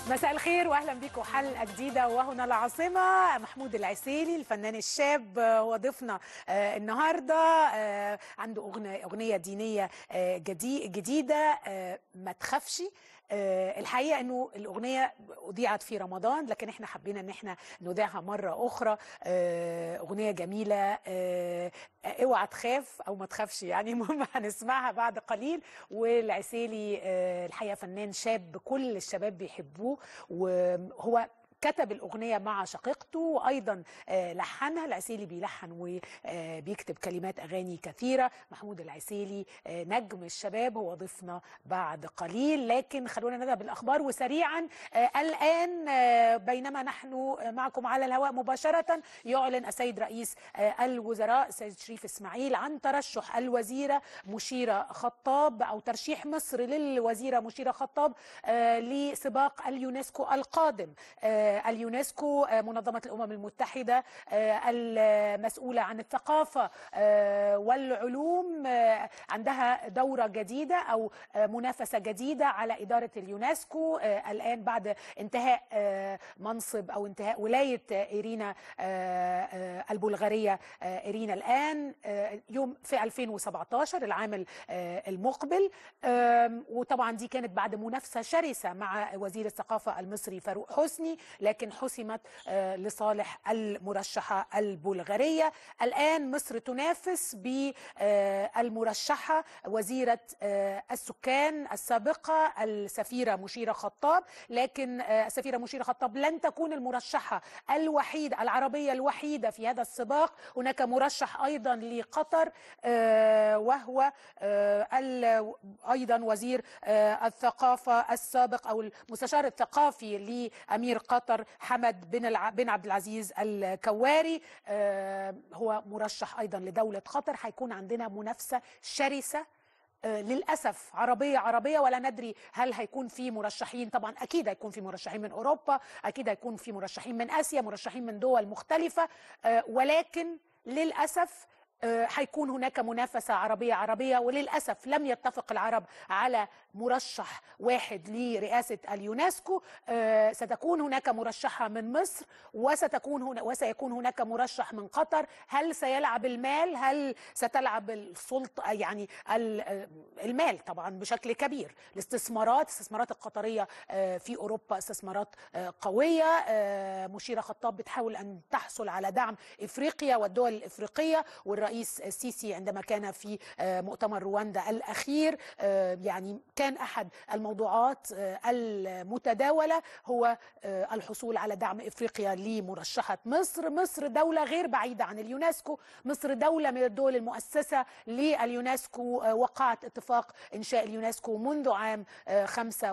مساء الخير واهلا بكم حلقه جديده وهنا العاصمه محمود العسيلي الفنان الشاب هو ضيفنا آه، النهارده آه، عنده اغنيه اغنيه دينيه آه، جدي- جديده آه، ما تخافش آه، الحقيقه انه الاغنيه اذيعت في رمضان لكن احنا حبينا ان احنا نذيعها مره اخرى آه، اغنيه جميله آه، اوعى تخاف او ما تخافش يعني المهم هنسمعها بعد قليل والعسيلي آه، الحقيقه فنان شاب كل الشباب بيحبوه وهو كتب الأغنية مع شقيقته وأيضا آه، لحنها العسيلي بيلحن وبيكتب كلمات أغاني كثيرة محمود العسيلي آه، نجم الشباب هو ضيفنا بعد قليل لكن خلونا نذهب بالأخبار وسريعا آه، الآن آه، بينما نحن معكم على الهواء مباشرة يعلن السيد رئيس آه، الوزراء السيد شريف إسماعيل عن ترشح الوزيرة مشيرة خطاب أو ترشيح مصر للوزيرة مشيرة خطاب آه، لسباق اليونسكو القادم آه، اليونسكو آه، منظمة الأمم المتحدة آه، المسؤولة عن الثقافة آه، والعلوم آه، عندها دورة جديدة أو آه، منافسة جديدة على إدارة اليونسكو آه، الآن بعد انتهاء آه، منصب أو انتهاء ولاية آه، إيرينا آه، آه، البلغارية آه، إيرينا الآن آه، يوم في 2017 العام ال- آه، المقبل آم، وطبعا دي كانت بعد منافسة شرسة مع وزير الثقافة المصري فاروق حسني لكن حسمت آه، لصالح المرشحة البلغارية الآن مصر تنافس بالمرشحة وزيرة آه، السكان السابقة السفيرة مشيرة خطاب لكن آه، السفيرة مشيرة خطاب لن تكون المرشحة الوحيدة العربية الوحيدة في هذا السباق هناك مرشح أيضا لقطر آه، وهو آه، ال- أيضا وزير آه، الثقافة السابق أو المستشار الثقافي لأمير قطر حمد بن الع... بن عبد العزيز الكواري آه، هو مرشح أيضا لدولة قطر هيكون عندنا منافسة شرسة آه، للاسف عربيه عربيه ولا ندري هل هيكون في مرشحين طبعا اكيد هيكون في مرشحين من اوروبا اكيد هيكون في مرشحين من اسيا مرشحين من دول مختلفه آه، ولكن للاسف آه، هيكون هناك منافسة عربية عربية وللأسف لم يتفق العرب على مرشح واحد لرئاسة اليونسكو آه، ستكون هناك مرشحة من مصر وستكون هنا وسيكون هناك مرشح من قطر هل سيلعب المال هل ستلعب السلطة يعني ال- آه، المال طبعا بشكل كبير الاستثمارات الاستثمارات القطرية آه، في أوروبا استثمارات آه، قوية آه، مشيرة خطاب بتحاول أن تحصل على دعم إفريقيا والدول الإفريقية والرئيس السيسي عندما كان في آه، مؤتمر رواندا الأخير آه، يعني كان أحد الموضوعات آه، المتداولة هو آه، الحصول على دعم إفريقيا لمرشحة مصر مصر دولة غير بعيدة عن اليونسكو مصر دولة من الدول المؤسسة لليونسكو آه، وقعت اتفاق إنشاء اليونسكو منذ عام آه،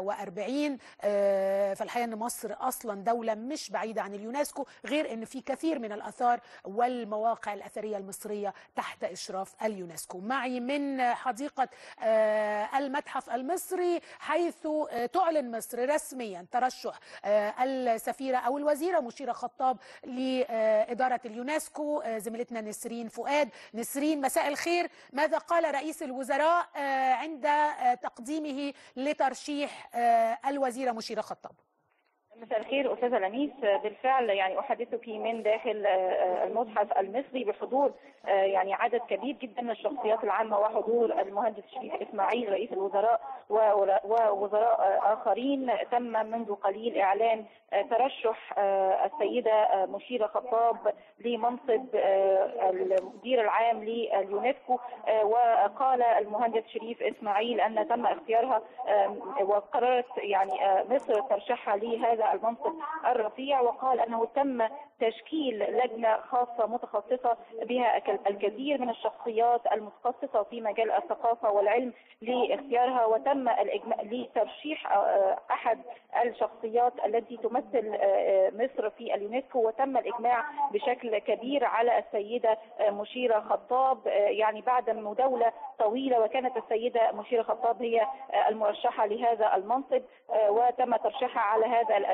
45 آه، فالحقيقة أن مصر أصلا دولة مش بعيدة عن اليونسكو غير أن في كثير من الآثار والمواقع الأثرية المصرية تحت إشراف اليونسكو معي من حديقة آه، المتحف المصري حيث آه، تعلن مصر رسميا ترشح آه، السفيرة أو الوزيرة مشيرة خطاب لإدارة اليونسكو آه، زميلتنا نسرين فؤاد نسرين مساء الخير ماذا قال رئيس الوزراء آه، عند آه، تقديمه لترشيح آه، الوزيرة مشيرة خطاب مساء الخير استاذه لميس بالفعل يعني احدثك من داخل آه، المتحف المصري بحضور آه، يعني عدد كبير جدا من الشخصيات العامه وحضور المهندس شريف اسماعيل رئيس الوزراء وولا- ووزراء آه، اخرين تم منذ قليل اعلان آه، ترشح آه، السيده آه، مشيره خطاب لمنصب آه، المدير العام لليونسكو آه، وقال المهندس شريف اسماعيل ان تم اختيارها آم، وقررت يعني آه، مصر ترشيحها لهذا المنصب الرفيع وقال انه تم تشكيل لجنه خاصه متخصصه بها الك- الكثير من الشخصيات المتخصصه في مجال الثقافه والعلم لاختيارها وتم الاجماع لترشيح آه، احد الشخصيات التي تمثل آه، آه، مصر في اليونسكو وتم الاجماع بشكل كبير على السيده آه، مشيره خطاب آه، يعني بعد مداوله طويله وكانت السيده مشيره خطاب هي آه، المرشحه لهذا المنصب آه، وتم ترشيحها على هذا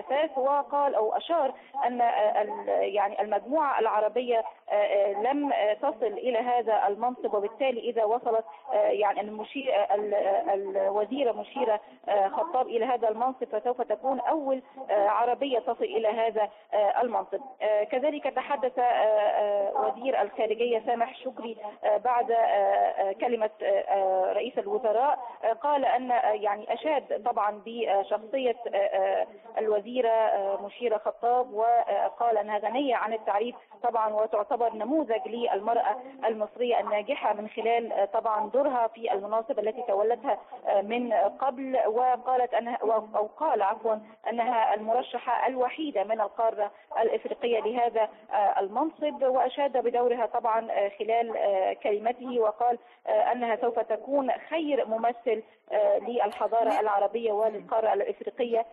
الاساس وقال او اشار ان يعني المجموعه العربيه لم تصل الى هذا المنصب وبالتالي اذا وصلت يعني المشير الوزيره مشيره خطاب الى هذا المنصب فسوف تكون اول عربيه تصل الى هذا المنصب كذلك تحدث وزير الخارجيه سامح شكري بعد كلمه رئيس الوزراء قال ان يعني اشاد طبعا بشخصيه الوزيره مشيره خطاب وقال انها غنيه عن التعريف طبعا وتعتبر نموذج للمراه المصريه الناجحه من خلال طبعا دورها في المناصب التي تولتها من قبل وقالت انها او قال عفوا انها المرشحه الوحيده من القاره الافريقيه لهذا المنصب واشاد بدورها طبعا خلال كلمته وقال انها سوف تكون خير ممثل للحضاره العربيه وللقاره الافريقيه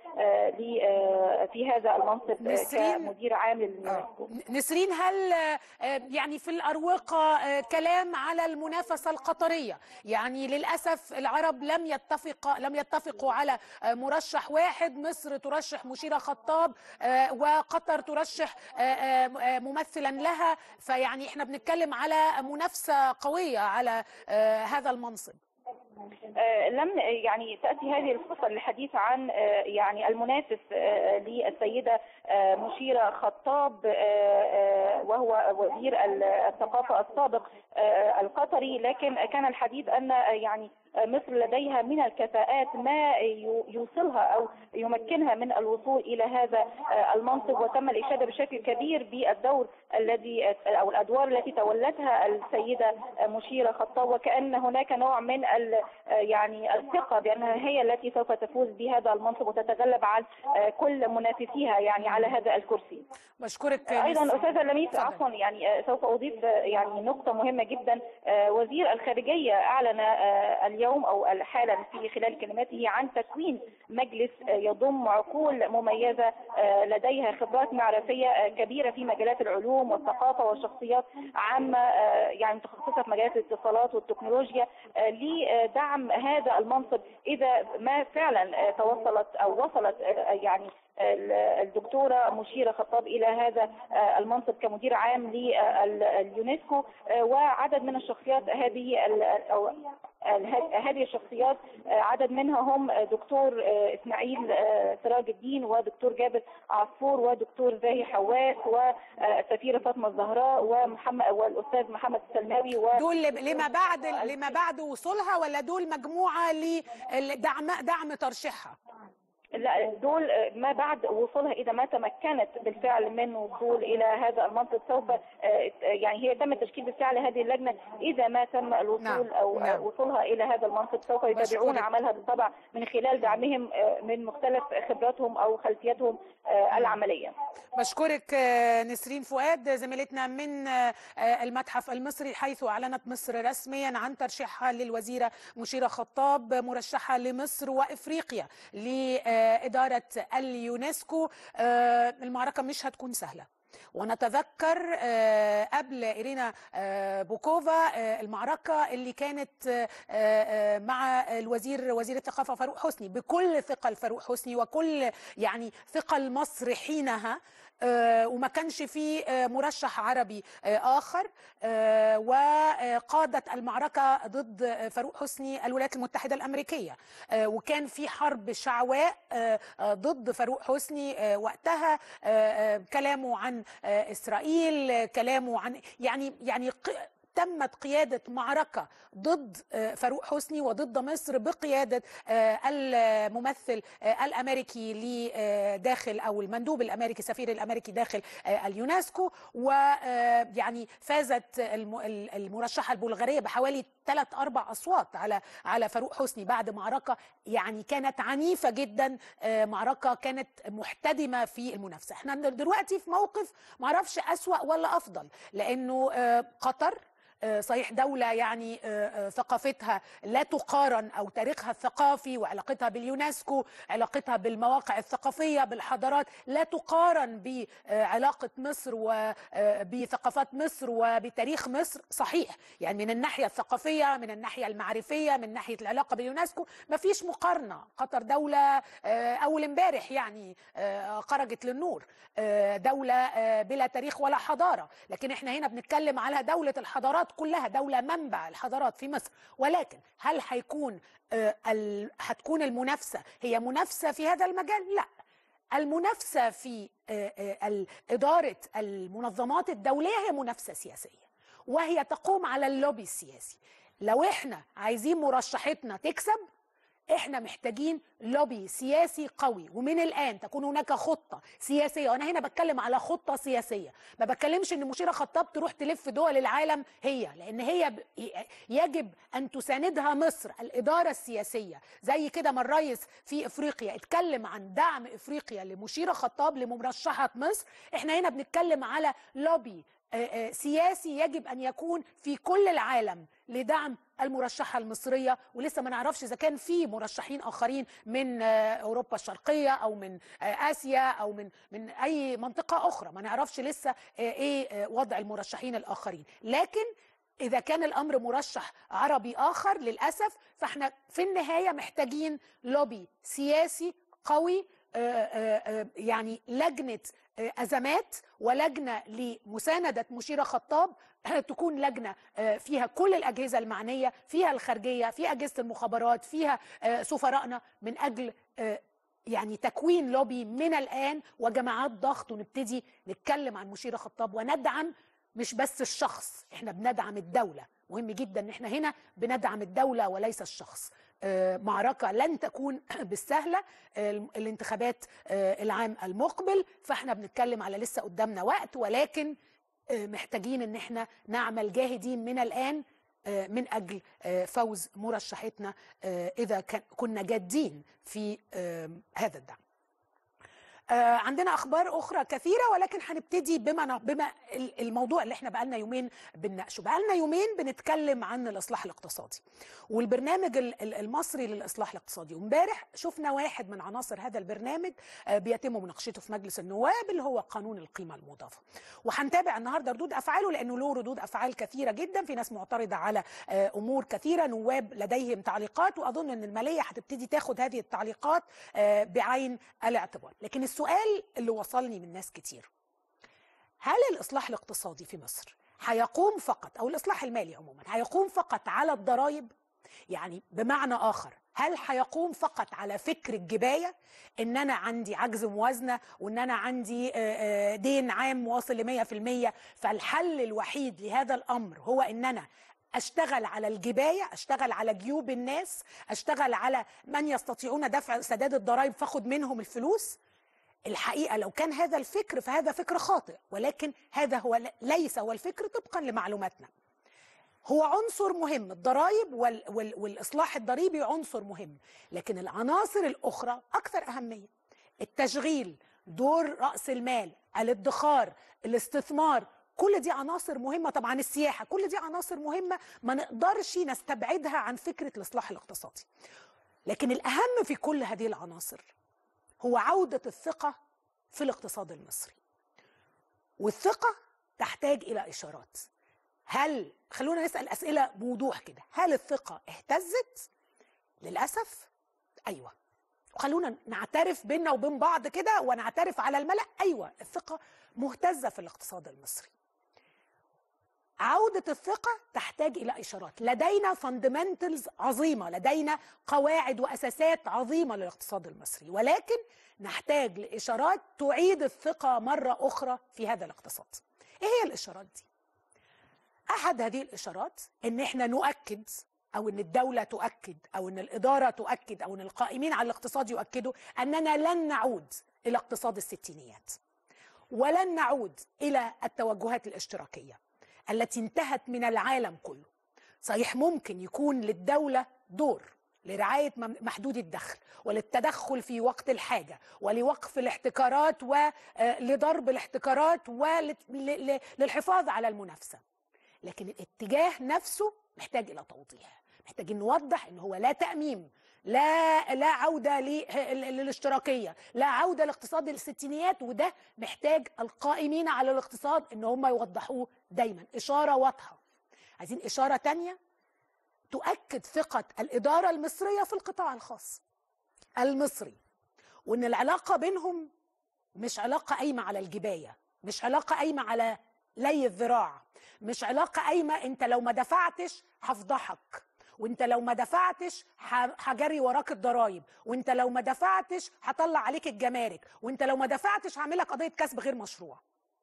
في هذا المنصب كمدير عام لليونسكو نسرين هل يعني في الاروقه كلام على المنافسه القطريه يعني للاسف العرب لم يتفق لم يتفقوا على مرشح واحد مصر ترشح مشيره خطاب وقطر ترشح ممثلا لها فيعني احنا بنتكلم على منافسه قويه على هذا المنصب لم يعني تاتي هذه الفرصه للحديث عن يعني المنافس للسيده مشيره خطاب وهو وزير الثقافه السابق القطري لكن كان الحديث ان يعني مصر لديها من الكفاءات ما يوصلها او يمكنها من الوصول الى هذا المنصب وتم الاشاده بشكل كبير بالدور الذي او الادوار التي تولتها السيده مشيره خطاب وكان هناك نوع من يعني الثقه بانها هي التي سوف تفوز بهذا المنصب وتتغلب عن كل منافسيها يعني على هذا الكرسي. بشكرك ايضا استاذه لميس عفوا يعني سوف اضيف يعني نقطه مهمه جدا وزير الخارجيه اعلن اليوم او حالا في خلال كلماته عن تكوين مجلس يضم عقول مميزه لديها خبرات معرفيه كبيره في مجالات العلوم والثقافه والشخصيات عامه يعني متخصصه في مجالات الاتصالات والتكنولوجيا لدعم هذا المنصب اذا ما فعلا توصلت او وصلت يعني الدكتوره مشيره خطاب الى هذا المنصب كمدير عام لليونسكو وعدد من الشخصيات هذه او هذه الشخصيات عدد منها هم دكتور اسماعيل سراج الدين ودكتور جابر عصفور ودكتور زاهي حواس والسفيره فاطمه الزهراء ومحمد والاستاذ محمد السلماوي و دول لما بعد لما بعد وصولها ولا دول مجموعه لدعم دعم ترشيحها؟ لا دول ما بعد وصولها اذا ما تمكنت بالفعل من وصول الى هذا المنصب سوف يعني هي تم تشكيل بالفعل هذه اللجنه اذا ما تم الوصول نعم. او نعم. وصولها الى هذا المنصب سوف يتابعون مشكورة. عملها بالطبع من خلال دعمهم من مختلف خبراتهم او خلفياتهم العمليه. بشكرك نسرين فؤاد زميلتنا من المتحف المصري حيث اعلنت مصر رسميا عن ترشيحها للوزيره مشيره خطاب مرشحه لمصر وافريقيا لاداره اليونسكو المعركه مش هتكون سهله ونتذكر قبل إيرينا بوكوفا المعركة اللي كانت مع الوزير وزير الثقافة فاروق حسني بكل ثقة لفاروق حسني وكل يعني ثقة لمصر حينها وما كانش في مرشح عربي آخر وقادت المعركة ضد فاروق حسني الولايات المتحدة الأمريكية وكان في حرب شعواء ضد فاروق حسني وقتها كلامه عن إسرائيل كلامه عن يعني يعني تمت قيادة معركة ضد فاروق حسني وضد مصر بقيادة الممثل الأمريكي لداخل أو المندوب الأمريكي السفير الأمريكي داخل اليونسكو ويعني فازت المرشحة البلغارية بحوالي ثلاث أربع أصوات على على فاروق حسني بعد معركة يعني كانت عنيفة جدا معركة كانت محتدمة في المنافسة احنا دلوقتي في موقف معرفش أسوأ ولا أفضل لأنه قطر آه، صحيح دولة يعني آه، آه، ثقافتها لا تقارن أو تاريخها الثقافي وعلاقتها باليونسكو علاقتها بالمواقع الثقافية بالحضارات لا تقارن بعلاقة مصر وبثقافات مصر وبتاريخ مصر صحيح يعني من الناحية الثقافية من الناحية المعرفية من ناحية العلاقة باليونسكو ما فيش مقارنة قطر دولة آه، أول امبارح يعني آه، خرجت للنور آه، دولة آه، بلا تاريخ ولا حضارة لكن احنا هنا بنتكلم على دولة الحضارات كلها دولة منبع الحضارات في مصر ولكن هل هيكون آه، ال- هتكون المنافسة هي منافسة في هذا المجال؟ لا المنافسة في آه، آه، ال- إدارة المنظمات الدولية هي منافسة سياسية وهي تقوم على اللوبي السياسي لو احنا عايزين مرشحتنا تكسب احنا محتاجين لوبي سياسي قوي ومن الان تكون هناك خطه سياسيه وانا هنا بتكلم على خطه سياسيه ما بتكلمش ان مشيره خطاب تروح تلف دول العالم هي لان هي ب- يجب ان تساندها مصر الاداره السياسيه زي كده ما الرئيس في افريقيا اتكلم عن دعم افريقيا لمشيره خطاب لمرشحه مصر احنا هنا بنتكلم على لوبي آه، آه، سياسي يجب ان يكون في كل العالم لدعم المرشحه المصريه ولسه ما نعرفش اذا كان في مرشحين اخرين من آه، اوروبا الشرقيه او من آه، اسيا او من من اي منطقه اخرى ما نعرفش لسه آه، ايه آه، وضع المرشحين الاخرين لكن اذا كان الامر مرشح عربي اخر للاسف فاحنا في النهايه محتاجين لوبي سياسي قوي آه، آه، آه، يعني لجنه آه، ازمات ولجنه لمسانده مشيره خطاب تكون لجنه آه، فيها كل الاجهزه المعنيه فيها الخارجيه فيها اجهزه المخابرات فيها آه، سفراءنا من اجل آه، يعني تكوين لوبي من الان وجماعات ضغط ونبتدي نتكلم عن مشيره خطاب وندعم مش بس الشخص احنا بندعم الدوله مهم جدا ان احنا هنا بندعم الدوله وليس الشخص آه، معركه لن تكون بالسهله آه، الانتخابات آه، العام المقبل فاحنا بنتكلم على لسه قدامنا وقت ولكن آه، محتاجين ان احنا نعمل جاهدين من الان آه، من اجل آه، فوز مرشحتنا آه، اذا كان- كنا جادين في آه، هذا الدعم آه، عندنا اخبار اخرى كثيره ولكن هنبتدي بما ن- بما ال- الموضوع اللي احنا بقالنا يومين بنناقشه بقالنا يومين بنتكلم عن الاصلاح الاقتصادي والبرنامج ال- ال- المصري للاصلاح الاقتصادي وامبارح شفنا واحد من عناصر هذا البرنامج آه، بيتم مناقشته في مجلس النواب اللي هو قانون القيمه المضافه وهنتابع النهارده ردود افعاله لانه له ردود افعال كثيره جدا في ناس معترضه على آه، امور كثيره نواب لديهم تعليقات واظن ان الماليه هتبتدي تاخد هذه التعليقات آه، بعين الاعتبار لكن السؤال اللي وصلني من ناس كتير هل الاصلاح الاقتصادي في مصر هيقوم فقط او الاصلاح المالي عموما هيقوم فقط على الضرائب يعني بمعنى اخر هل هيقوم فقط على فكر الجبايه ان انا عندي عجز موازنه وان انا عندي آه، آه، دين عام واصل ل 100% فالحل الوحيد لهذا الامر هو ان انا اشتغل على الجبايه اشتغل على جيوب الناس اشتغل على من يستطيعون دفع سداد الضرائب فاخد منهم الفلوس الحقيقه لو كان هذا الفكر فهذا فكر خاطئ ولكن هذا هو ليس هو الفكر طبقا لمعلوماتنا هو عنصر مهم الضرائب وال وال والاصلاح الضريبي عنصر مهم لكن العناصر الاخرى اكثر اهميه التشغيل دور راس المال الادخار الاستثمار كل دي عناصر مهمه طبعا السياحه كل دي عناصر مهمه ما نقدرش نستبعدها عن فكره الاصلاح الاقتصادي لكن الاهم في كل هذه العناصر هو عوده الثقه في الاقتصاد المصري والثقه تحتاج الى اشارات هل خلونا نسال اسئله بوضوح كده هل الثقه اهتزت للاسف ايوه وخلونا نعترف بينا وبين بعض كده ونعترف على الملأ ايوه الثقه مهتزه في الاقتصاد المصري عودة الثقة تحتاج إلى إشارات لدينا فاندمنتلز عظيمة لدينا قواعد وأساسات عظيمة للاقتصاد المصري ولكن نحتاج لإشارات تعيد الثقة مرة أخرى في هذا الاقتصاد إيه هي الإشارات دي؟ أحد هذه الإشارات إن إحنا نؤكد أو إن الدولة تؤكد أو إن الإدارة تؤكد أو إن القائمين على الاقتصاد يؤكدوا أننا لن نعود إلى اقتصاد الستينيات ولن نعود إلى التوجهات الاشتراكية التي انتهت من العالم كله صحيح ممكن يكون للدولة دور لرعاية مم- محدود الدخل وللتدخل في وقت الحاجة ولوقف الاحتكارات ولضرب الاحتكارات وللحفاظ على المنافسة لكن الاتجاه نفسه محتاج الى توضيح محتاجين نوضح ان هو لا تاميم لا لا عوده لل- للاشتراكيه لا عوده لاقتصاد الستينيات وده محتاج القائمين على الاقتصاد ان هم يوضحوه دايما اشاره واضحه عايزين اشاره تانية تؤكد ثقه الاداره المصريه في القطاع الخاص المصري وان العلاقه بينهم مش علاقه قايمه على الجبايه مش علاقه قايمه على لي الذراع مش علاقه قايمه انت لو ما دفعتش هفضحك وانت لو ما دفعتش ه- هجري وراك الضرايب وانت لو ما دفعتش هطلع عليك الجمارك وانت لو ما دفعتش هعملك قضيه كسب غير مشروع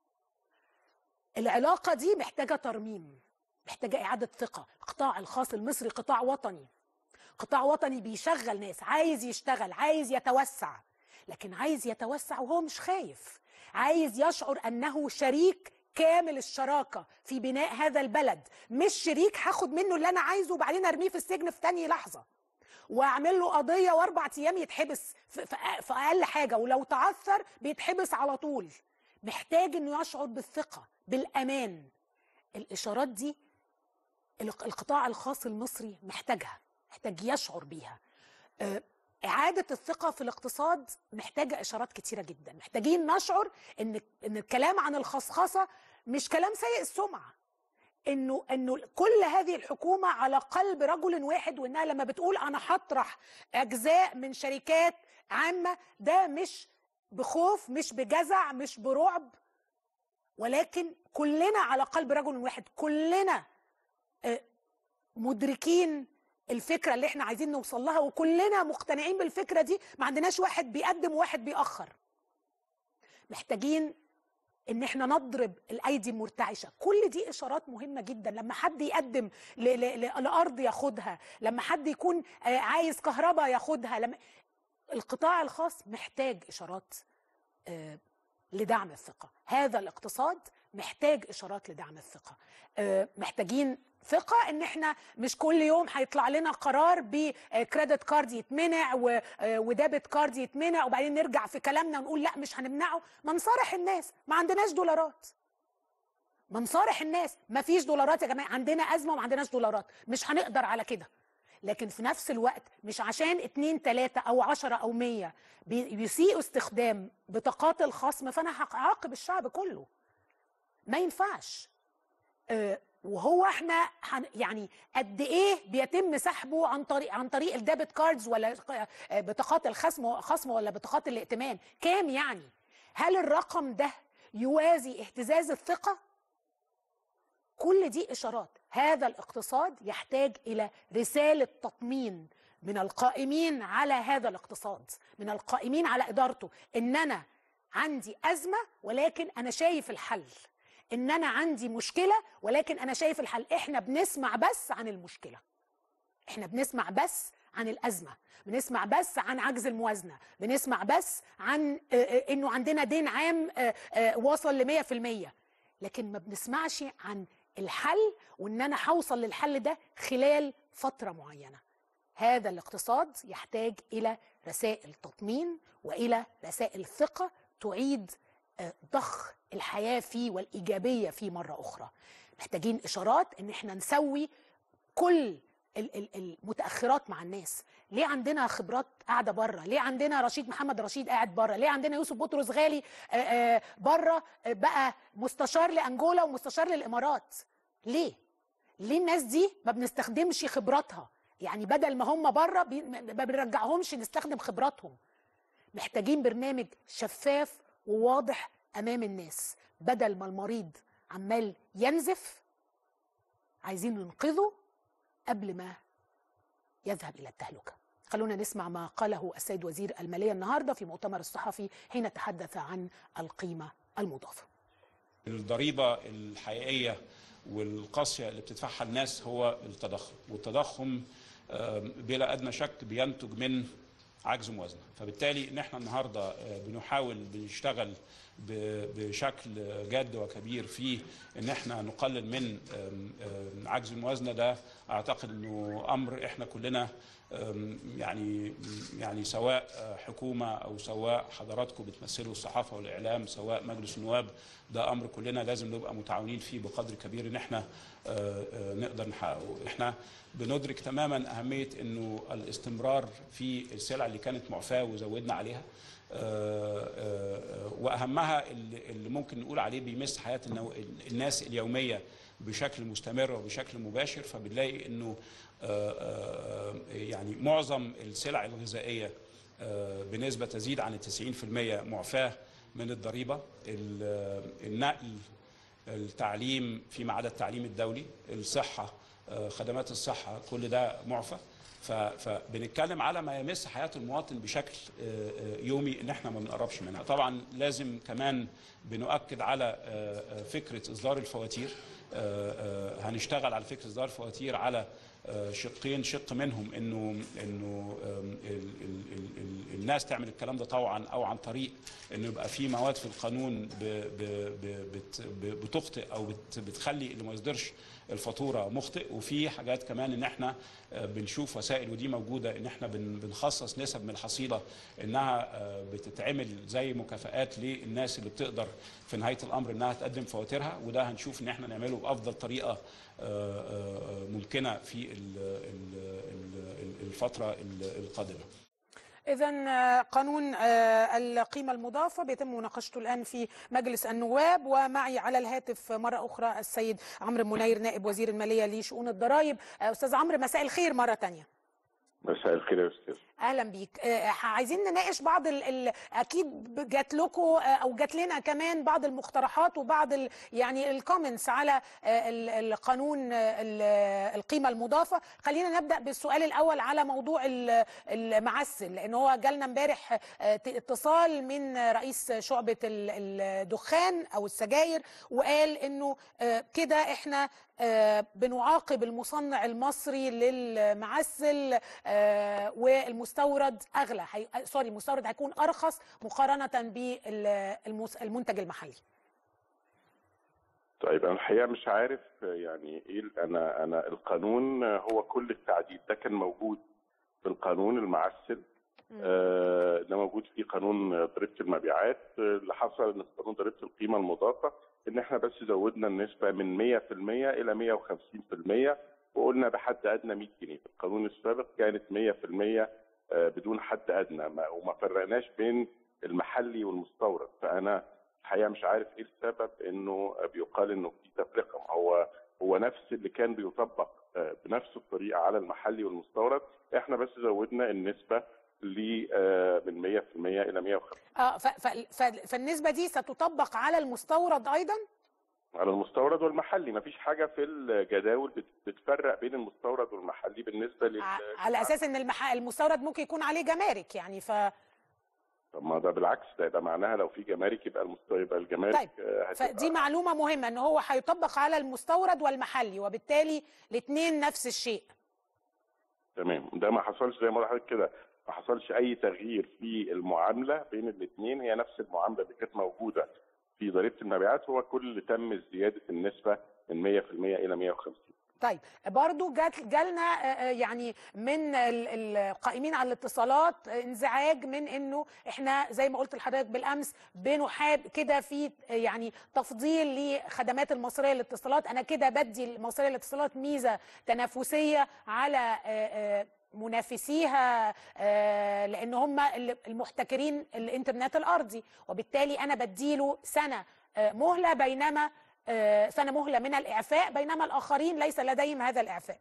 العلاقه دي محتاجه ترميم محتاجه اعاده ثقه القطاع الخاص المصري قطاع وطني قطاع وطني بيشغل ناس عايز يشتغل عايز يتوسع لكن عايز يتوسع وهو مش خايف عايز يشعر انه شريك كامل الشراكة في بناء هذا البلد مش شريك هاخد منه اللي انا عايزه وبعدين ارميه في السجن في تاني لحظة واعمل له قضية واربع ايام يتحبس في, في في اقل حاجة ولو تعثر بيتحبس على طول محتاج انه يشعر بالثقة بالامان الاشارات دي الق- القطاع الخاص المصري محتاجها محتاج يشعر بيها آه، إعادة الثقة في الاقتصاد محتاجة إشارات كتيرة جدا محتاجين نشعر إن إن الكلام عن الخصخصة مش كلام سيء السمعة إنه إنه كل هذه الحكومة على قلب رجل واحد وإنها لما بتقول أنا هطرح أجزاء من شركات عامة ده مش بخوف مش بجزع مش برعب ولكن كلنا على قلب رجل واحد كلنا آه، مدركين الفكره اللي احنا عايزين نوصل لها وكلنا مقتنعين بالفكره دي ما عندناش واحد بيقدم وواحد بيأخر محتاجين ان احنا نضرب الايدي المرتعشه كل دي اشارات مهمه جدا لما حد يقدم ل- ل- ل- لارض ياخدها لما حد يكون آه، عايز كهرباء ياخدها لما القطاع الخاص محتاج اشارات آه، لدعم الثقة هذا الاقتصاد محتاج إشارات لدعم الثقة آه، محتاجين ثقة ان احنا مش كل يوم هيطلع لنا قرار بكريدت كارد يتمنع و- آه، وديبت كارد يتمنع وبعدين نرجع في كلامنا ونقول لا مش هنمنعه ما نصارح الناس ما عندناش دولارات ما نصارح الناس ما فيش دولارات يا جماعة عندنا أزمة وما عندناش دولارات مش هنقدر على كده لكن في نفس الوقت مش عشان اتنين تلاتة أو عشرة أو مية بي- بيسيئوا استخدام بطاقات الخصم فأنا هعاقب الشعب كله ما ينفعش آه، وهو احنا هن- يعني قد ايه بيتم سحبه عن طريق عن طريق الديبت كاردز ولا آه، بطاقات الخصم خصم ولا بطاقات الائتمان كام يعني هل الرقم ده يوازي اهتزاز الثقه كل دي اشارات هذا الاقتصاد يحتاج الى رساله تطمين من القائمين على هذا الاقتصاد من القائمين على ادارته ان انا عندي ازمه ولكن انا شايف الحل ان انا عندي مشكله ولكن انا شايف الحل احنا بنسمع بس عن المشكله احنا بنسمع بس عن الازمه بنسمع بس عن عجز الموازنه بنسمع بس عن آه، آه، انه عندنا دين عام آه، آه، واصل ل 100% لكن ما بنسمعش عن الحل وان انا هوصل للحل ده خلال فتره معينه هذا الاقتصاد يحتاج الى رسائل تطمين والى رسائل ثقه تعيد آه، ضخ الحياه فيه والايجابيه فيه مره اخرى محتاجين اشارات ان احنا نسوي كل ال- ال- المتاخرات مع الناس ليه عندنا خبرات قاعده بره ليه عندنا رشيد محمد رشيد قاعد بره ليه عندنا يوسف بطرس غالي آه، آه، بره آه، بقى مستشار لانجولا ومستشار للامارات ليه ليه الناس دي ما بنستخدمش خبراتها يعني بدل ما هم بره بي- ما بنرجعهمش نستخدم خبراتهم محتاجين برنامج شفاف وواضح امام الناس بدل ما المريض عمال ينزف عايزين ننقذه قبل ما يذهب الى التهلكه خلونا نسمع ما قاله السيد وزير الماليه النهارده في مؤتمر الصحفي حين تحدث عن القيمه المضافه الضريبة الحقيقية والقاسية اللي بتدفعها الناس هو التضخم والتضخم آم، بلا أدنى شك بينتج من عجز موازنة فبالتالي ان احنا النهاردة آه، بنحاول بنشتغل ب- بشكل جاد وكبير في ان احنا نقلل من آم، آم، عجز الموازنة ده اعتقد انه امر احنا كلنا أم، يعني يعني سواء آه، حكومه او سواء حضراتكم بتمثلوا الصحافه والاعلام سواء مجلس النواب ده امر كلنا لازم نبقى متعاونين فيه بقدر كبير ان احنا آه، آه، نقدر نحققه احنا بندرك تماما اهميه انه الاستمرار في السلع اللي كانت معفاه وزودنا عليها آه، آه، واهمها اللي اللي ممكن نقول عليه بيمس حياه النو- الناس اليوميه بشكل مستمر وبشكل مباشر فبنلاقي انه آه، آه، يعني معظم السلع الغذائيه آه، بنسبه تزيد عن 90% معفاه من الضريبه ال- النقل التعليم فيما عدا التعليم الدولي الصحة آه، خدمات الصحة كل ده معفى ف- فبنتكلم على ما يمس حياة المواطن بشكل آه، آه، يومي ان احنا ما بنقربش منها طبعا لازم كمان بنؤكد على آه، آه، فكرة اصدار الفواتير آه، آه، هنشتغل على فكرة اصدار الفواتير على آه، شقين شق منهم انه انه آم، ال- ال- ال- ال- الناس تعمل الكلام ده طوعا او عن طريق انه يبقى في مواد في القانون ب- ب- ب- بت- ب- بتخطئ او بت- بتخلي اللي ما يصدرش الفاتوره مخطئ وفي حاجات كمان ان احنا آه، بنشوف وسائل ودي موجوده ان احنا بن- بنخصص نسب من الحصيله انها آه، بتتعمل زي مكافآت للناس اللي بتقدر في نهايه الامر انها تقدم فواتيرها وده هنشوف ان احنا نعمله بافضل طريقه آه، آه، ممكنه في ال- ال- ال- الفتره القادمه. إذا قانون آه، القيمة المضافة بيتم مناقشته الآن في مجلس النواب ومعي على الهاتف مرة أخرى السيد عمرو منير نائب وزير المالية لشؤون الضرائب آه، أستاذ عمرو مساء الخير مرة تانية مساء الخير يا استاذ اهلا بيك آه، عايزين نناقش بعض ال... ال... اكيد جات لكم او جات لنا كمان بعض المقترحات وبعض ال... يعني الكومنتس على آه، ال- القانون آه، ال- القيمه المضافه خلينا نبدا بالسؤال الاول على موضوع ال- المعسل لان هو جالنا امبارح آه، ت- اتصال من رئيس شعبه ال- الدخان او السجاير وقال انه آه، كده احنا آه، بنعاقب المصنع المصري للمعسل آه، والمستورد اغلى حي... آه، سوري المستورد هيكون ارخص مقارنه بالمنتج المحلي طيب انا الحقيقه مش عارف يعني ايه ال- انا انا القانون هو كل التعديل ده كان موجود في القانون المعسل آه، ده موجود في قانون ضريبه المبيعات آه، اللي حصل ان في قانون ضريبه القيمه المضافه ان احنا بس زودنا النسبه من 100% الى 150% وقلنا بحد ادنى 100 جنيه في القانون السابق كانت 100% آه، بدون حد ادنى ما- وما فرقناش بين المحلي والمستورد فانا الحقيقه مش عارف ايه السبب انه بيقال انه في تفرقه ما هو هو نفس اللي كان بيطبق آه، بنفس الطريقه على المحلي والمستورد احنا بس زودنا النسبه ل آه، من 100% الى 150 اه ف... ف... ف... فالنسبه دي ستطبق على المستورد ايضا على المستورد والمحلي ما فيش حاجه في الجداول بت- بتفرق بين المستورد والمحلي بالنسبه لل ع- على اساس ان المح... المستورد ممكن يكون عليه جمارك يعني ف طب ما ده بالعكس ده يبقى معناها لو في جمارك يبقى المستورد يبقى الجمارك طيب، آه، هتبقى- فدي معلومه مهمه ان هو هيطبق على المستورد والمحلي وبالتالي الاثنين نفس الشيء تمام ده ما حصلش زي ما قلت لحضرتك كده ما حصلش اي تغيير في المعامله بين الاثنين هي نفس المعامله اللي كانت موجوده في ضريبه المبيعات هو كل اللي تم زياده النسبه من 100% الى 150 طيب برضو جات جالنا آه، آه، يعني من ال- القائمين على الاتصالات آه، انزعاج من انه احنا زي ما قلت لحضرتك بالامس بنحاب كده في آه، يعني تفضيل لخدمات المصريه للاتصالات انا كده بدي المصريه للاتصالات ميزه تنافسيه على آه، آه، منافسيها آه، لان هم اللي- المحتكرين الانترنت الارضي وبالتالي انا بديله سنه آه، مهله بينما آه، سنه مهله من الاعفاء بينما الاخرين ليس لديهم هذا الاعفاء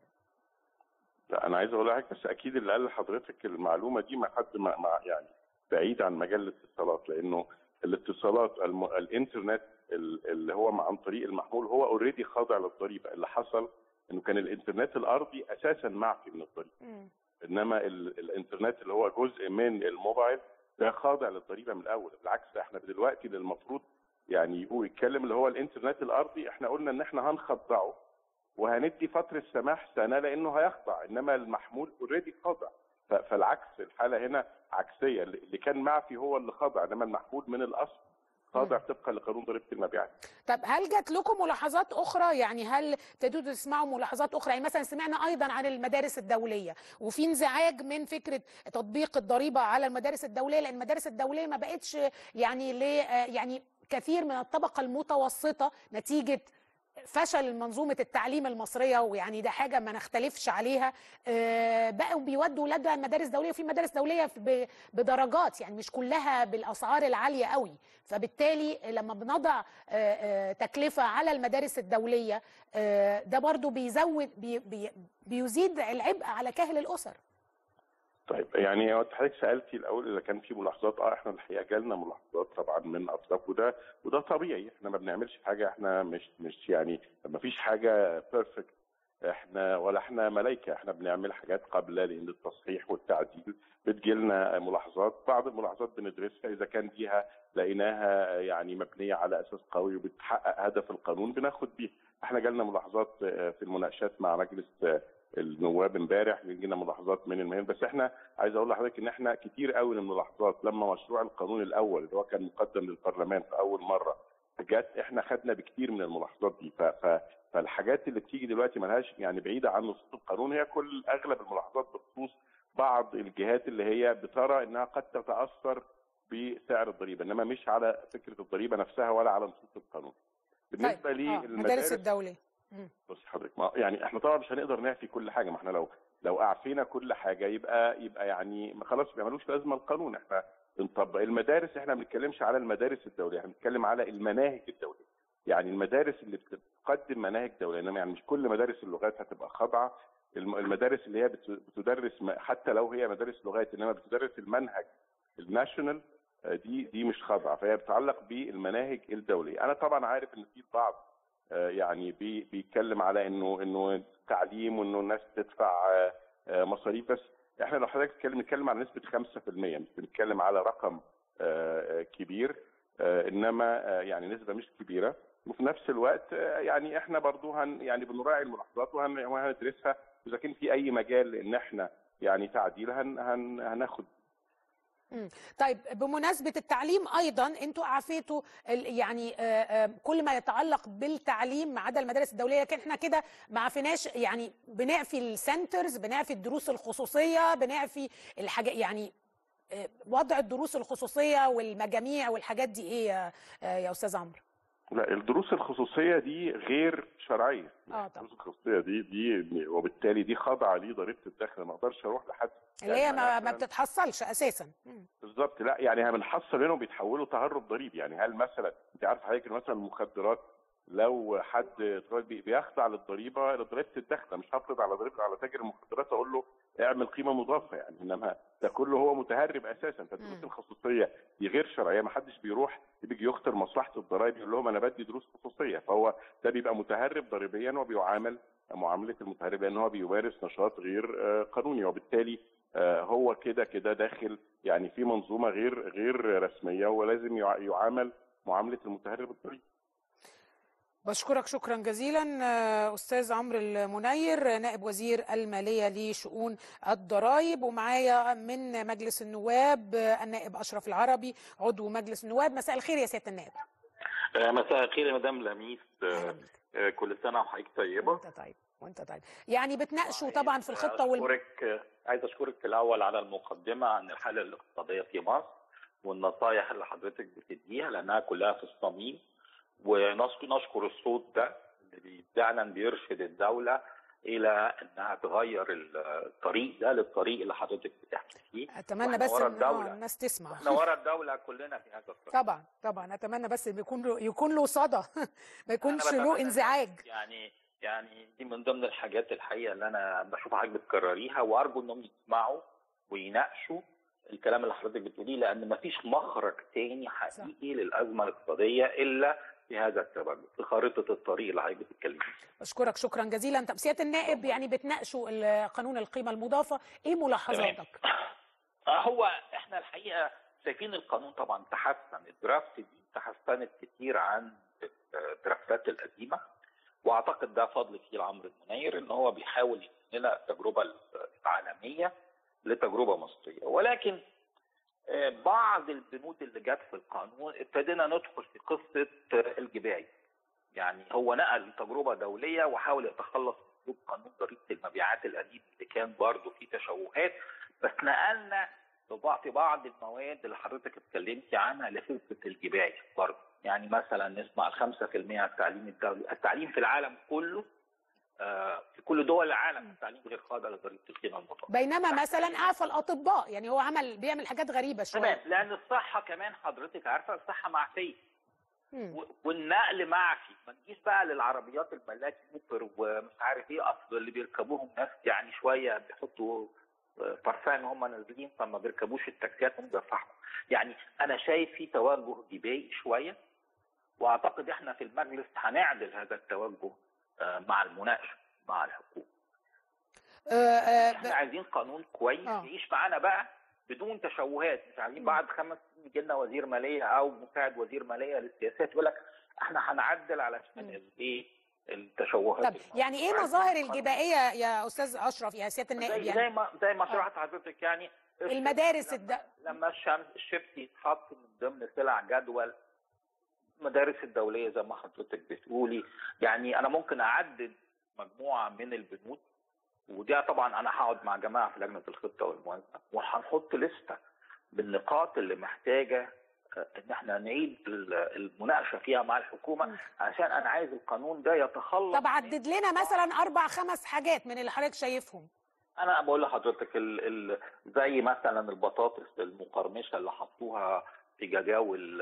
لا انا عايز اقول لحضرتك بس اكيد اللي قال لحضرتك المعلومه دي ما حد ما ما- يعني بعيد عن مجال الاتصالات لانه الاتصالات الم... الانترنت ال- اللي هو عن طريق المحمول هو اوريدي خاضع للضريبه اللي حصل انه كان الانترنت الارضي اساسا معفي من الضريبه انما ال... الانترنت اللي هو جزء من الموبايل ده خاضع للضريبه من الاول بالعكس ده احنا دلوقتي اللي المفروض يعني يقول يتكلم اللي هو الانترنت الارضي احنا قلنا ان احنا هنخضعه وهندي فتره سماح سنه لانه هيخضع انما المحمول اوريدي خاضع ف- فالعكس الحاله هنا عكسيه اللي كان معفي هو اللي خضع انما المحمول من الاصل خاضع طبقا لقانون ضريبه المبيعات طب هل جات لكم ملاحظات اخرى يعني هل ابتديتوا تسمعوا ملاحظات اخرى يعني مثلا سمعنا ايضا عن المدارس الدوليه وفي انزعاج من فكره تطبيق الضريبه على المدارس الدوليه لان المدارس الدوليه ما بقتش يعني ل يعني كثير من الطبقه المتوسطه نتيجه فشل منظومة التعليم المصرية ويعني ده حاجة ما نختلفش عليها آه، بقوا بيودوا ولادها المدارس دولية وفي مدارس دولية ب- بدرجات يعني مش كلها بالأسعار العالية قوي فبالتالي لما بنضع آه، آه، تكلفة على المدارس الدولية آه، ده برضو بيزود بي بي بيزيد العبء على كاهل الأسر طيب يعني هو حضرتك سالتي الاول اذا كان في ملاحظات اه احنا الحقيقه جالنا ملاحظات طبعا من اطراف وده وده طبيعي احنا ما بنعملش حاجه احنا مش مش يعني ما فيش حاجه بيرفكت احنا ولا احنا ملائكه احنا بنعمل حاجات قابله للتصحيح والتعديل بتجيلنا ملاحظات بعض الملاحظات بندرسها اذا كان فيها لقيناها يعني مبنيه على اساس قوي وبتحقق هدف القانون بناخد بيه احنا جالنا ملاحظات آه، في المناقشات مع مجلس آه، النواب امبارح بيجينا ملاحظات من المهن بس احنا عايز اقول لحضرتك ان احنا كتير قوي من الملاحظات لما مشروع القانون الاول اللي هو كان مقدم للبرلمان في اول مره جت احنا خدنا بكتير من الملاحظات دي ف ف فالحاجات اللي بتيجي دلوقتي ملهاش يعني بعيده عن نصوص القانون هي كل اغلب الملاحظات بخصوص بعض الجهات اللي هي بترى انها قد تتاثر بسعر الضريبه انما مش على فكره الضريبه نفسها ولا على نصوص القانون. بالنسبه طيب، آه، المدارس للمدارس الدولية مم. بص حضرتك ما يعني احنا طبعا مش هنقدر نعفي كل حاجه ما احنا لو لو اعفينا كل حاجه يبقى يبقى يعني ما خلاص ما ملوش لازمه القانون احنا بنطبق المدارس احنا ما بنتكلمش على المدارس الدوليه احنا بنتكلم على المناهج الدوليه يعني المدارس اللي بتقدم مناهج دوليه انما يعني مش كل مدارس اللغات هتبقى خاضعه الم- المدارس اللي هي بت- بتدرس م- حتى لو هي مدارس لغات انما بتدرس المنهج الناشونال آه، دي دي مش خاضعه فهي بتتعلق بالمناهج الدوليه انا طبعا عارف ان في البعض آه، يعني بي بيتكلم على انه انه تعليم وانه الناس تدفع آه، آه، مصاريف بس احنا لو حضرتك بتتكلم بنتكلم على نسبه 5% مش بنتكلم على رقم آه، آه، كبير آه، انما آه، يعني نسبه مش كبيره وفي نفس الوقت آه، يعني احنا برضو هن يعني بنراعي الملاحظات وهن- وهندرسها اذا كان في اي مجال ان احنا يعني تعديل هن هن هناخد مم. طيب بمناسبة التعليم أيضا أنتوا أعفيتوا ال- يعني آه، آه، كل ما يتعلق بالتعليم ما عدا المدارس الدولية لكن احنا كده ما عفيناش يعني بنعفي السنترز بنعفي الدروس الخصوصية بنعفي الحاجة يعني آه، وضع الدروس الخصوصية والمجاميع والحاجات دي إيه يا- آه، يا أستاذ عمرو؟ لا الدروس الخصوصيه دي غير شرعيه اه طبعا الدروس الخصوصيه دي دي وبالتالي دي خاضعه لضريبه الدخل ما اقدرش اروح لحد اللي هي يعني ما, ما مثلاً- بتتحصلش أساسا مم. بالظبط لا يعني بنحصل هنا وبيتحولوا تهرب ضريبي يعني هل مثلا انت عارف حضرتك إن مثلا المخدرات لو حد بي- بيخضع للضريبه لضريبه الدخل مش هفرض على ضريبه على تاجر المخدرات اقول له اعمل قيمه مضافه يعني انما ده كله هو متهرب اساسا فالدروس مم. الخصوصيه دي غير شرعيه ما حدش بيروح بيجي يخطر مصلحه الضرائب يقول لهم انا بدي دروس خصوصيه فهو ده بيبقى متهرب ضريبيا وبيعامل معامله المتهرب لان هو بيمارس نشاط غير آه، قانوني وبالتالي آه، هو كده كده داخل يعني في منظومه غير غير رسميه ولازم يع- يعامل معامله المتهرب الضريبي بشكرك شكرا جزيلا آه، استاذ عمرو المنير نائب وزير الماليه لشؤون الضرائب ومعايا من مجلس النواب آه، النائب اشرف العربي عضو مجلس النواب مساء الخير يا سياده النائب آه، مساء الخير يا مدام لميس آه، أهلا بيك. آه، كل سنه وحضرتك طيبه وانت طيب وانت طيب يعني بتناقشوا طبعا في الخطه وال... اشكرك آه، عايز اشكرك في الاول على المقدمه عن الحاله الاقتصاديه في مصر والنصائح اللي حضرتك بتديها لانها كلها في الصميم ونشكر الصوت ده اللي فعلا بيرشد الدوله الى انها تغير الطريق ده للطريق اللي حضرتك بتحكي فيه اتمنى وإحنا بس ورا ان آه، الدولة. الناس تسمع احنا ورا الدوله كلنا في هذا الطريق طبعا طبعا اتمنى بس إن يكون له يكون له صدى ما يكونش أنا له بتمنى انزعاج يعني يعني دي من ضمن الحاجات الحقيقه اللي انا بشوف حضرتك بتكرريها وارجو انهم يسمعوا ويناقشوا الكلام اللي حضرتك بتقوليه لان مفيش مخرج تاني حقيقي للازمه الاقتصاديه الا في هذا السبب في خارطه الطريق اللي حضرتك بتتكلمي فيه. بشكرك شكرا جزيلا طب سياده النائب يعني بتناقشوا ال- قانون القيمه المضافه ايه ملاحظاتك آه، هو احنا الحقيقه شايفين القانون طبعا تحسن الدرافت دي تحسنت كتير عن الدرافتات القديمه واعتقد ده فضل فيه لعمرو المنير ان هو بيحاول ينقلنا التجربه العالميه لتجربه مصريه ولكن آه، بعض البنود اللي جت في القانون ابتدينا ندخل في قصه آه، الجباية يعني هو نقل تجربه دوليه وحاول يتخلص من قانون ضريبه المبيعات القديم اللي كان برضه فيه تشوهات بس نقلنا في في بعض المواد اللي حضرتك اتكلمتي عنها لفكره الجباية برضه يعني مثلا نسمع ال 5% على التعليم الدولي التعليم في العالم كله آه، في كل دول العالم التعليم غير خاضع لضريبه القيمه المضافه بينما مثلا اعفى الاطباء يعني هو عمل بيعمل حاجات غريبه تمام شويه لان الصحه كمان حضرتك عارفه الصحه معفيه مم. و- والنقل معفي ما تجيش بقى للعربيات الملاك سوبر ومش عارف ايه اصل اللي بيركبوهم ناس يعني شويه بيحطوا آه، برفان هم نازلين فما بيركبوش التاكسيات هم بيرفعوا يعني انا شايف في توجه جبائي شويه واعتقد احنا في المجلس هنعدل هذا التوجه آه، مع المناقشه مع الحكومه آه، آه، احنا ب- عايزين قانون كويس آه. يعيش معانا بقى بدون تشوهات مش عايزين بعد خمس سنين يجي لنا وزير ماليه او مساعد وزير ماليه للسياسات يقول لك احنا هنعدل علشان الايه التشوهات طب الموجودة. يعني ايه وعايزين مظاهر قانون. الجبائيه يا استاذ اشرف يا سياده النائب زي يعني زي ما زي ما آه. شرحت حضرتك يعني المدارس لما, الد... لما الشمس الشيبسي يتحط من ضمن سلع جدول المدارس الدوليه زي ما حضرتك بتقولي يعني انا ممكن اعدد مجموعه من البنود وده طبعا انا هقعد مع جماعه في لجنه الخطه والموازنه وهنحط لسته بالنقاط اللي محتاجه آه، ان احنا نعيد ال- المناقشه فيها مع الحكومه عشان انا عايز القانون ده يتخلص طب من- عدد لنا مثلا اربع خمس حاجات من اللي حضرتك شايفهم انا بقول لحضرتك ال ال زي مثلا البطاطس المقرمشه اللي حطوها في جداول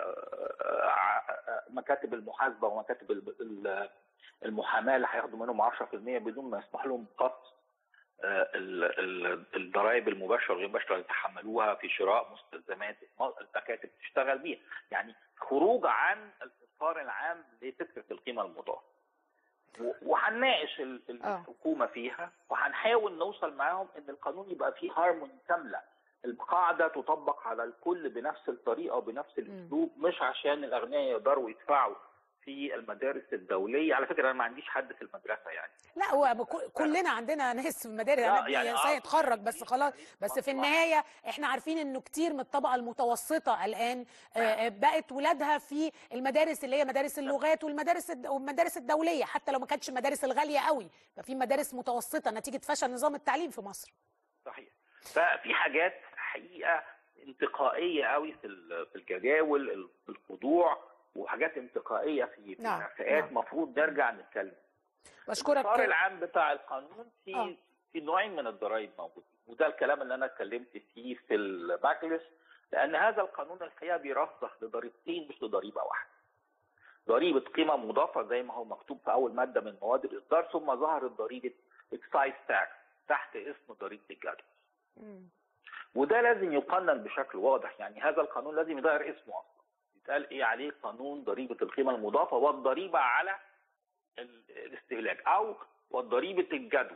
آه، آه، مكاتب المحاسبه ومكاتب ال- ال- المحاماه اللي هياخدوا منهم 10% بدون ما يسمح لهم قسط آه، ال- ال- الضرائب المباشره والغير المباشره اللي يتحملوها في شراء مستلزمات المكاتب تشتغل بيها يعني خروج عن الاطار العام لفكره القيمه المضافه و- وهنناقش ال- ال- آه. الحكومه فيها وهنحاول نوصل معاهم ان القانون يبقى فيه هارموني كامله القاعده تطبق على الكل بنفس الطريقه وبنفس الاسلوب مش عشان الاغنياء يقدروا يدفعوا في المدارس الدوليه على فكره انا ما عنديش حد في المدرسه يعني لا هو بكو- كلنا عندنا ناس في المدارس لا، انا يعني يعني آه. سيتخرج بس خلاص بس في مصلحة. النهايه احنا عارفين انه كتير من الطبقه المتوسطه الان آه، آه، بقت ولادها في المدارس اللي هي مدارس اللغات والمدارس الد- والمدارس الدوليه حتى لو ما كانتش المدارس الغاليه قوي ففي مدارس متوسطه نتيجه فشل نظام التعليم في مصر صحيح ففي حاجات حقيقه انتقائيه قوي في ال- في الجداول ال- في الخضوع وحاجات انتقائيه في في نعم، المنافقات نعم. مفروض نرجع نتكلم بشكرك الاطار العام بتاع القانون في آه. في نوعين من الضرائب موجودين وده الكلام اللي انا اتكلمت فيه في المجلس لان هذا القانون الحقيقه بيرسخ لضريبتين مش لضريبه واحده ضريبه قيمه مضافه زي ما هو مكتوب في اول ماده من مواد الاصدار ثم ظهرت ضريبه اكسايز تاكس تحت اسم ضريبه الجدول مم. وده لازم يقنن بشكل واضح يعني هذا القانون لازم يغير اسمه اصلا يتقال ايه عليه قانون ضريبه القيمه المضافه والضريبه على ال- الاستهلاك او والضريبه الجدول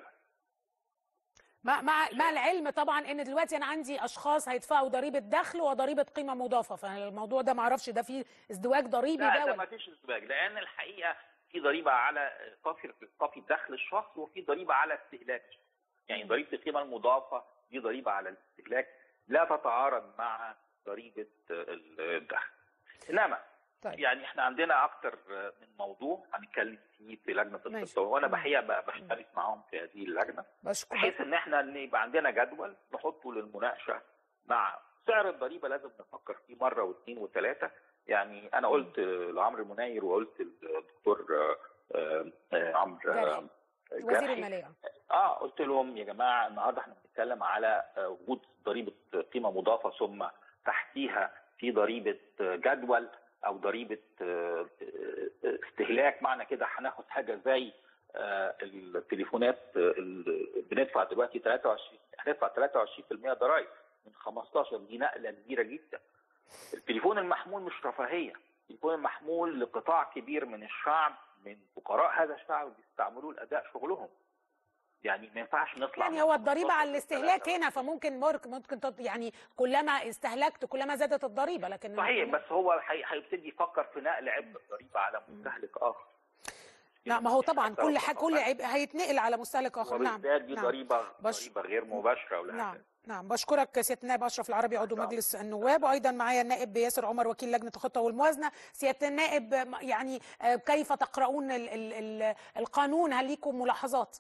مع مع مع العلم طبعا ان دلوقتي انا عندي اشخاص هيدفعوا ضريبه دخل وضريبه قيمه مضافه فالموضوع ده ما اعرفش ده فيه ازدواج ضريبي لا ده ده ولا ما فيش ازدواج لان الحقيقه في ضريبه على طفي طفي دخل الشخص وفي ضريبه على استهلاك الشخص. يعني ضريبه القيمه المضافه دي ضريبه على الاستهلاك لا تتعارض مع ضريبه الدخل انما طيب. يعني احنا عندنا اكتر من موضوع هنتكلم فيه في لجنه ماشي. الخطه وانا مم. بحقيقه بقى بشترك معاهم في هذه اللجنه بشكرك بحيث ان احنا إن يبقى عندنا جدول نحطه للمناقشه مع سعر الضريبه لازم نفكر فيه مره واثنين وثلاثه يعني انا قلت لعمرو مناير وقلت للدكتور آه، آه، آه، عمرو آه، جرحي. وزير جرحي. الماليه اه قلت لهم يا جماعه النهارده احنا بنتكلم على آه، وجود ضريبه قيمه مضافه ثم تحتيها في ضريبه آه، جدول او ضريبه آه، آه، استهلاك معنى كده هناخد حاجه زي آه، التليفونات آه، ال- بندفع دلوقتي 23 هندفع 23% ضرائب من 15 دي نقله كبيره جدا التليفون المحمول مش رفاهيه التليفون المحمول لقطاع كبير من الشعب من فقراء هذا الشعب بيستعملوه لاداء شغلهم يعني ما ينفعش نطلع يعني من هو الضريبه 15 على الاستهلاك 23. هنا فممكن ممكن ممكن تط- يعني كلما استهلكت كلما زادت الضريبه لكن صحيح بس هو هي- هيبتدي يفكر في نقل عبء الضريبه على مستهلك اخر نعم ما هو مفيش طبعا حتى كل لو حاجه كل تفاعل. عيب هيتنقل على مستهلك اخر نعم وبالذات دي نعم. ضريبه بش- ضريبه غير مباشره ولا نعم حاجة. نعم بشكرك سياده النائب اشرف العربي عضو نعم. مجلس النواب وايضا معايا النائب ياسر عمر وكيل لجنه الخطه والموازنه سياده النائب يعني آه، كيف تقرؤون ال ال ال القانون هل ليكم ملاحظات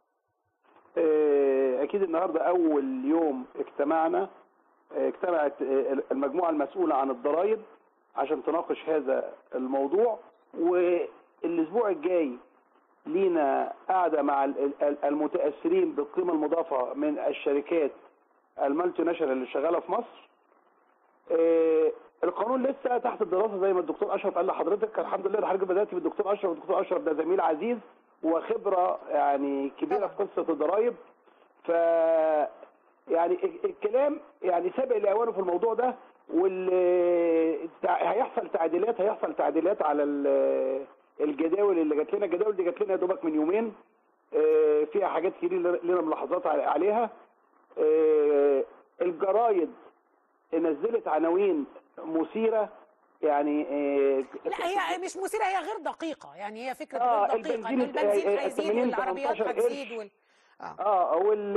آه، اكيد النهارده اول يوم اجتمعنا آه، اجتمعت آه، المجموعه المسؤوله عن الضرائب عشان تناقش هذا الموضوع والاسبوع الجاي لينا قاعده مع ال- ال- المتاثرين بالقيمه المضافه من الشركات المالتي ناشونال اللي شغاله في مصر آه، القانون لسه تحت الدراسه زي ما الدكتور اشرف قال لحضرتك الحمد لله ده حضرتك بداتي بالدكتور اشرف والدكتور اشرف ده زميل عزيز وخبره يعني كبيره في قصه الضرائب ف يعني ال- الكلام يعني سابق لاوانه في الموضوع ده وال تع- هيحصل تعديلات هيحصل تعديلات على ال- الجداول اللي جات لنا الجداول دي جات لنا يا دوبك من يومين آه، فيها حاجات كتير لنا ملاحظات على- عليها آه، الجرايد نزلت عناوين مثيره يعني آه، لا هي مش مثيره هي غير دقيقه يعني هي فكره آه، غير دقيقه البنزين- انه البنزين آه، آه، هيزيد 80 والعربيات 18 هتزيد قرش. وال... اه اه وال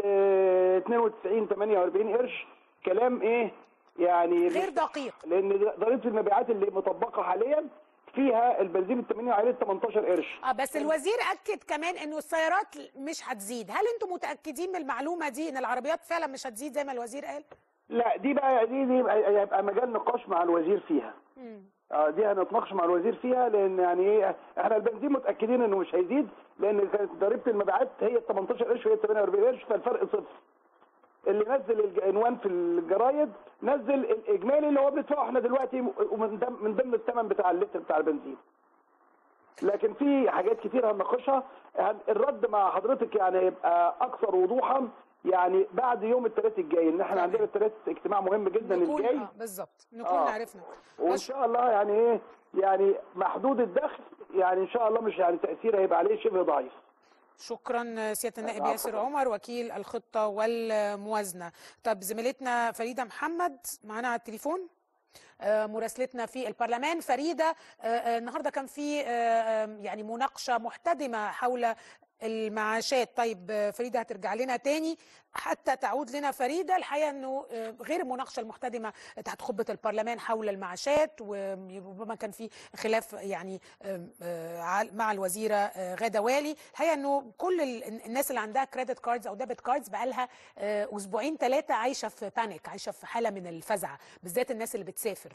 92 48 قرش كلام ايه يعني غير دقيق لان ضريبه المبيعات اللي مطبقه حاليا فيها البنزين ال 80 عليه 18 قرش اه بس الوزير اكد كمان انه السيارات مش هتزيد هل انتم متاكدين من المعلومه دي ان العربيات فعلا مش هتزيد زي ما الوزير قال لا دي بقى دي دي يبقى يبقى مجال نقاش مع الوزير فيها مم. اه دي هنتناقش مع الوزير فيها لان يعني ايه احنا البنزين متاكدين انه مش هيزيد لان كانت ضريبه المبيعات هي 18 قرش وهي 48 قرش فالفرق صفر اللي نزل العنوان في الجرايد نزل الاجمالي اللي هو بندفعه احنا دلوقتي ومن ضمن من ضمن الثمن بتاع اللتر بتاع البنزين لكن في حاجات كتير هنناقشها هن- الرد مع حضرتك يعني يبقى اكثر وضوحا يعني بعد يوم الثلاث الجاي ان احنا عندنا الثلاث اجتماع مهم جدا نكون الجاي اه بالظبط نكون آه. عرفنا وان بس- شاء الله يعني ايه يعني محدود الدخل يعني ان شاء الله مش يعني تاثير هيبقى عليه شبه ضعيف شكرا سياده النائب العفو. ياسر عمر وكيل الخطه والموازنه طب زميلتنا فريده محمد معانا على التليفون آه، مراسلتنا في البرلمان فريده آه، آه، النهارده كان في آه، آه، يعني مناقشه محتدمه حول المعاشات طيب آه، فريده هترجع لنا تاني حتى تعود لنا فريده الحقيقه انه آه، غير المناقشه المحتدمه تحت قبه البرلمان حول المعاشات وربما كان في خلاف يعني آم، آه، عال- مع الوزيره آه، غاده والي الحقيقه انه كل ال- الناس اللي عندها كريدت كاردز او ديبت كاردز بقى لها اسبوعين ثلاثه عايشه في بانيك عايشه في حاله من الفزع بالذات الناس اللي بتسافر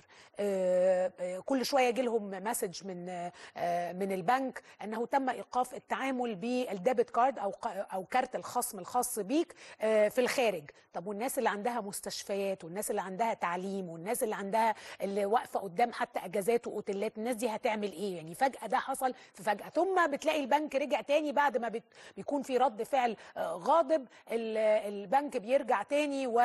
آه، آه، كل شويه يجي لهم مسج من آه، آه، من البنك انه تم ايقاف التعامل بالديبت كارد او ق- او كارت الخصم الخاص بيك آه، في الخارج طب والناس اللي عندها مستشفيات والناس اللي عندها تعليم والناس اللي عندها اللي واقفه قدام حتى اجازات واوتيلات الناس دي هتعمل ايه يعني فجاه ده حصل في فجاه ثم بتلاقي البنك رجع تاني بعد ما بت بيكون في رد فعل آه، غاضب ال- البنك بيرجع تاني و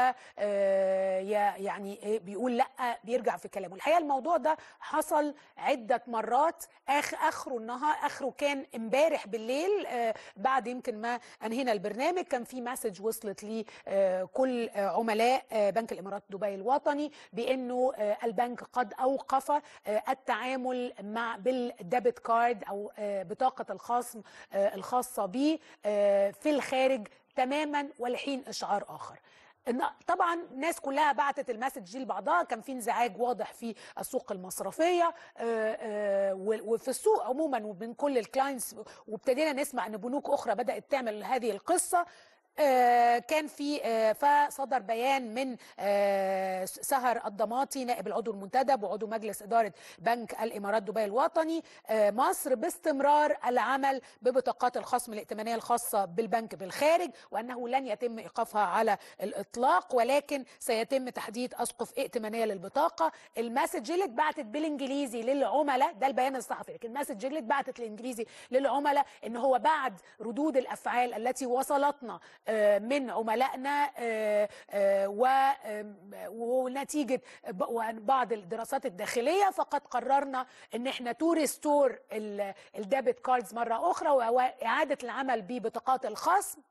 آه، يا- يعني إيه، بيقول لا بيرجع في كلامه الحقيقه الموضوع ده حصل عده مرات اخ اخره النهار اخره كان امبارح بالليل آه، بعد يمكن ما انهينا البرنامج كان في مسج وصلت لي آه، كل آه، عملاء آه، بنك الامارات دبي الوطني بانه آه، البنك قد اوقف آه، التعامل مع بالديبت كارد او آه، بطاقه الخصم آه، الخاصه به آه، في الخارج تماما ولحين اشعار اخر إن- طبعا الناس كلها بعتت المسج دي لبعضها كان في انزعاج واضح في السوق المصرفيه آه، آه، و- وفي السوق عموما ومن كل الكلاينتس وابتدينا نسمع ان بنوك اخرى بدات تعمل هذه القصه آه، كان في آه، فصدر بيان من آه، سهر الضماطي نائب العضو المنتدب وعضو مجلس اداره بنك الامارات دبي الوطني آه، مصر باستمرار العمل ببطاقات الخصم الائتمانيه الخاصه بالبنك بالخارج وانه لن يتم ايقافها على الاطلاق ولكن سيتم تحديد اسقف ائتمانيه للبطاقه المسج اللي اتبعتت بالانجليزي للعملاء ده البيان الصحفي لكن المسج اللي اتبعتت الانجليزي للعملاء ان هو بعد ردود الافعال التي وصلتنا آه، من عملائنا آه، آه، و- آم، ونتيجه ب- بعض الدراسات الداخليه فقد قررنا ان احنا تو ريستور الديبت كاردز مره اخرى واعاده العمل ببطاقات الخصم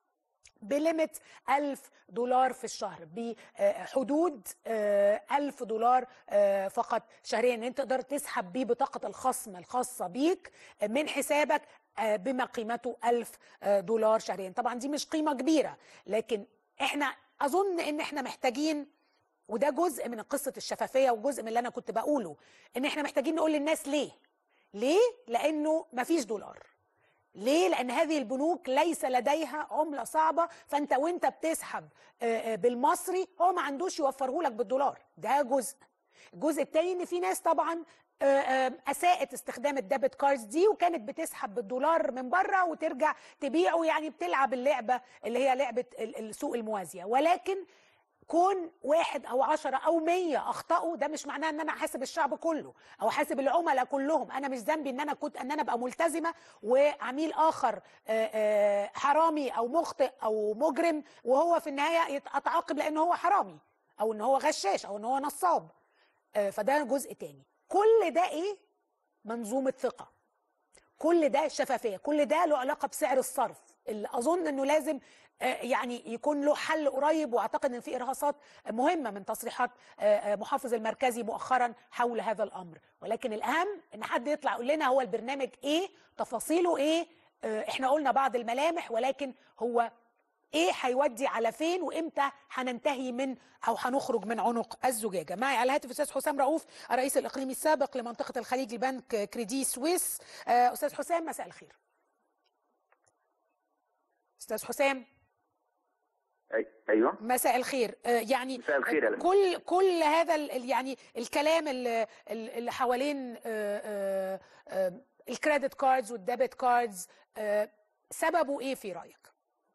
بليمت ألف دولار في الشهر بحدود آه، ألف دولار آه، فقط شهريا ان انت تقدر تسحب بيه بطاقة الخصم الخاصة بيك من حسابك آه، بما قيمته ألف آه، دولار شهريا طبعا دي مش قيمة كبيرة لكن احنا أظن ان احنا محتاجين وده جزء من قصة الشفافية وجزء من اللي أنا كنت بقوله إن إحنا محتاجين نقول للناس ليه؟ ليه؟ لأنه مفيش دولار. ليه؟ لأن هذه البنوك ليس لديها عملة صعبة فأنت وأنت بتسحب آه، آه، بالمصري هو ما عندوش يوفره لك بالدولار، ده جزء. الجزء التاني إن في ناس طبعا آه، آه، أساءت استخدام الديبت كاردز دي وكانت بتسحب بالدولار من بره وترجع تبيعه يعني بتلعب اللعبة اللي هي لعبة ال- السوق الموازية ولكن كون واحد او عشرة او مية اخطأوا ده مش معناه ان انا حاسب الشعب كله او حاسب العملاء كلهم انا مش ذنبي ان انا كنت ان انا ابقى ملتزمة وعميل اخر آه، آه، حرامي او مخطئ او مجرم وهو في النهاية يت- اتعاقب لان هو حرامي او ان هو غشاش او ان هو نصاب آه، فده جزء تاني كل ده ايه منظومة ثقة كل ده شفافية كل ده له علاقة بسعر الصرف اللي أظن أنه لازم آه، يعني يكون له حل قريب واعتقد ان في ارهاصات مهمه من تصريحات آه، آه، محافظ المركزي مؤخرا حول هذا الامر ولكن الاهم ان حد يطلع يقول لنا هو البرنامج ايه تفاصيله ايه آه، احنا قلنا بعض الملامح ولكن هو ايه هيودي على فين وامتى هننتهي من او هنخرج من عنق الزجاجه معي على الهاتف استاذ حسام رؤوف الرئيس الاقليمي السابق لمنطقه الخليج لبنك كريدي سويس آه، استاذ حسام مساء الخير استاذ حسام أي- ايوه مساء الخير آه، يعني مساء الخير يا لميس. كل كل هذا ال- ال- يعني الكلام اللي, اللي حوالين آه، آه، آه، الكريدت كاردز والديبت كاردز آه، سببه ايه في رايك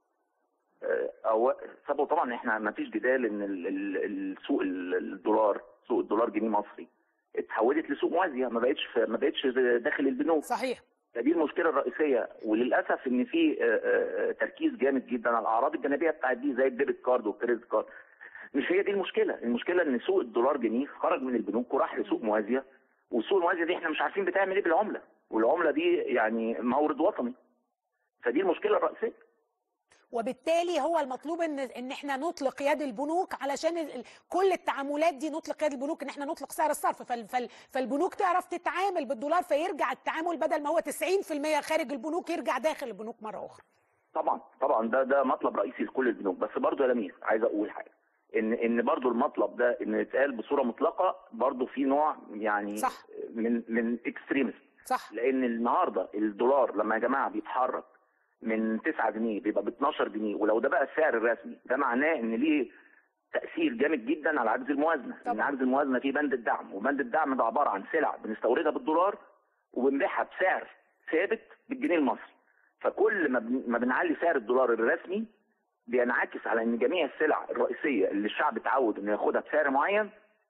آه، أو سبب طبعا احنا ما فيش جدال ان ال- ال- السوق ال- الدولار سوق الدولار جنيه مصري اتحولت لسوق موازيه ما بقتش في- ما بقتش داخل البنوك صحيح فدي المشكله الرئيسيه وللاسف ان في آه، آه، آه، تركيز جامد جدا على الاعراض الجانبيه بتاعت دي زي الديبت كارد والكريدت كارد مش هي دي المشكله المشكله ان سوق الدولار جنيه خرج من البنوك وراح لسوق موازيه والسوق الموازيه دي احنا مش عارفين بتعمل ايه بالعمله والعمله دي يعني مورد وطني فدي المشكله الرئيسيه وبالتالي هو المطلوب ان ان احنا نطلق يد البنوك علشان ال- ال- كل التعاملات دي نطلق يد البنوك ان احنا نطلق سعر الصرف فال فال فالبنوك تعرف تتعامل بالدولار فيرجع التعامل بدل ما هو 90% خارج البنوك يرجع داخل البنوك مره اخرى طبعا طبعا ده ده مطلب رئيسي لكل البنوك بس برضه يا لميس عايز اقول حاجه ان ان برضه المطلب ده ان يتقال بصوره مطلقه برضه في نوع يعني صح. من من اكستريمست صح لان النهارده الدولار لما يا جماعه بيتحرك من 9 جنيه بيبقى ب 12 جنيه ولو ده بقى السعر الرسمي ده معناه ان ليه تاثير جامد جدا على عجز الموازنه طبعا. ان عجز الموازنه فيه بند الدعم وبند الدعم ده عباره عن سلع بنستوردها بالدولار وبنبيعها بسعر ثابت بالجنيه المصري فكل ما بن- ما بنعلي سعر الدولار الرسمي بينعكس على ان جميع السلع الرئيسيه اللي الشعب اتعود انه ياخدها بسعر معين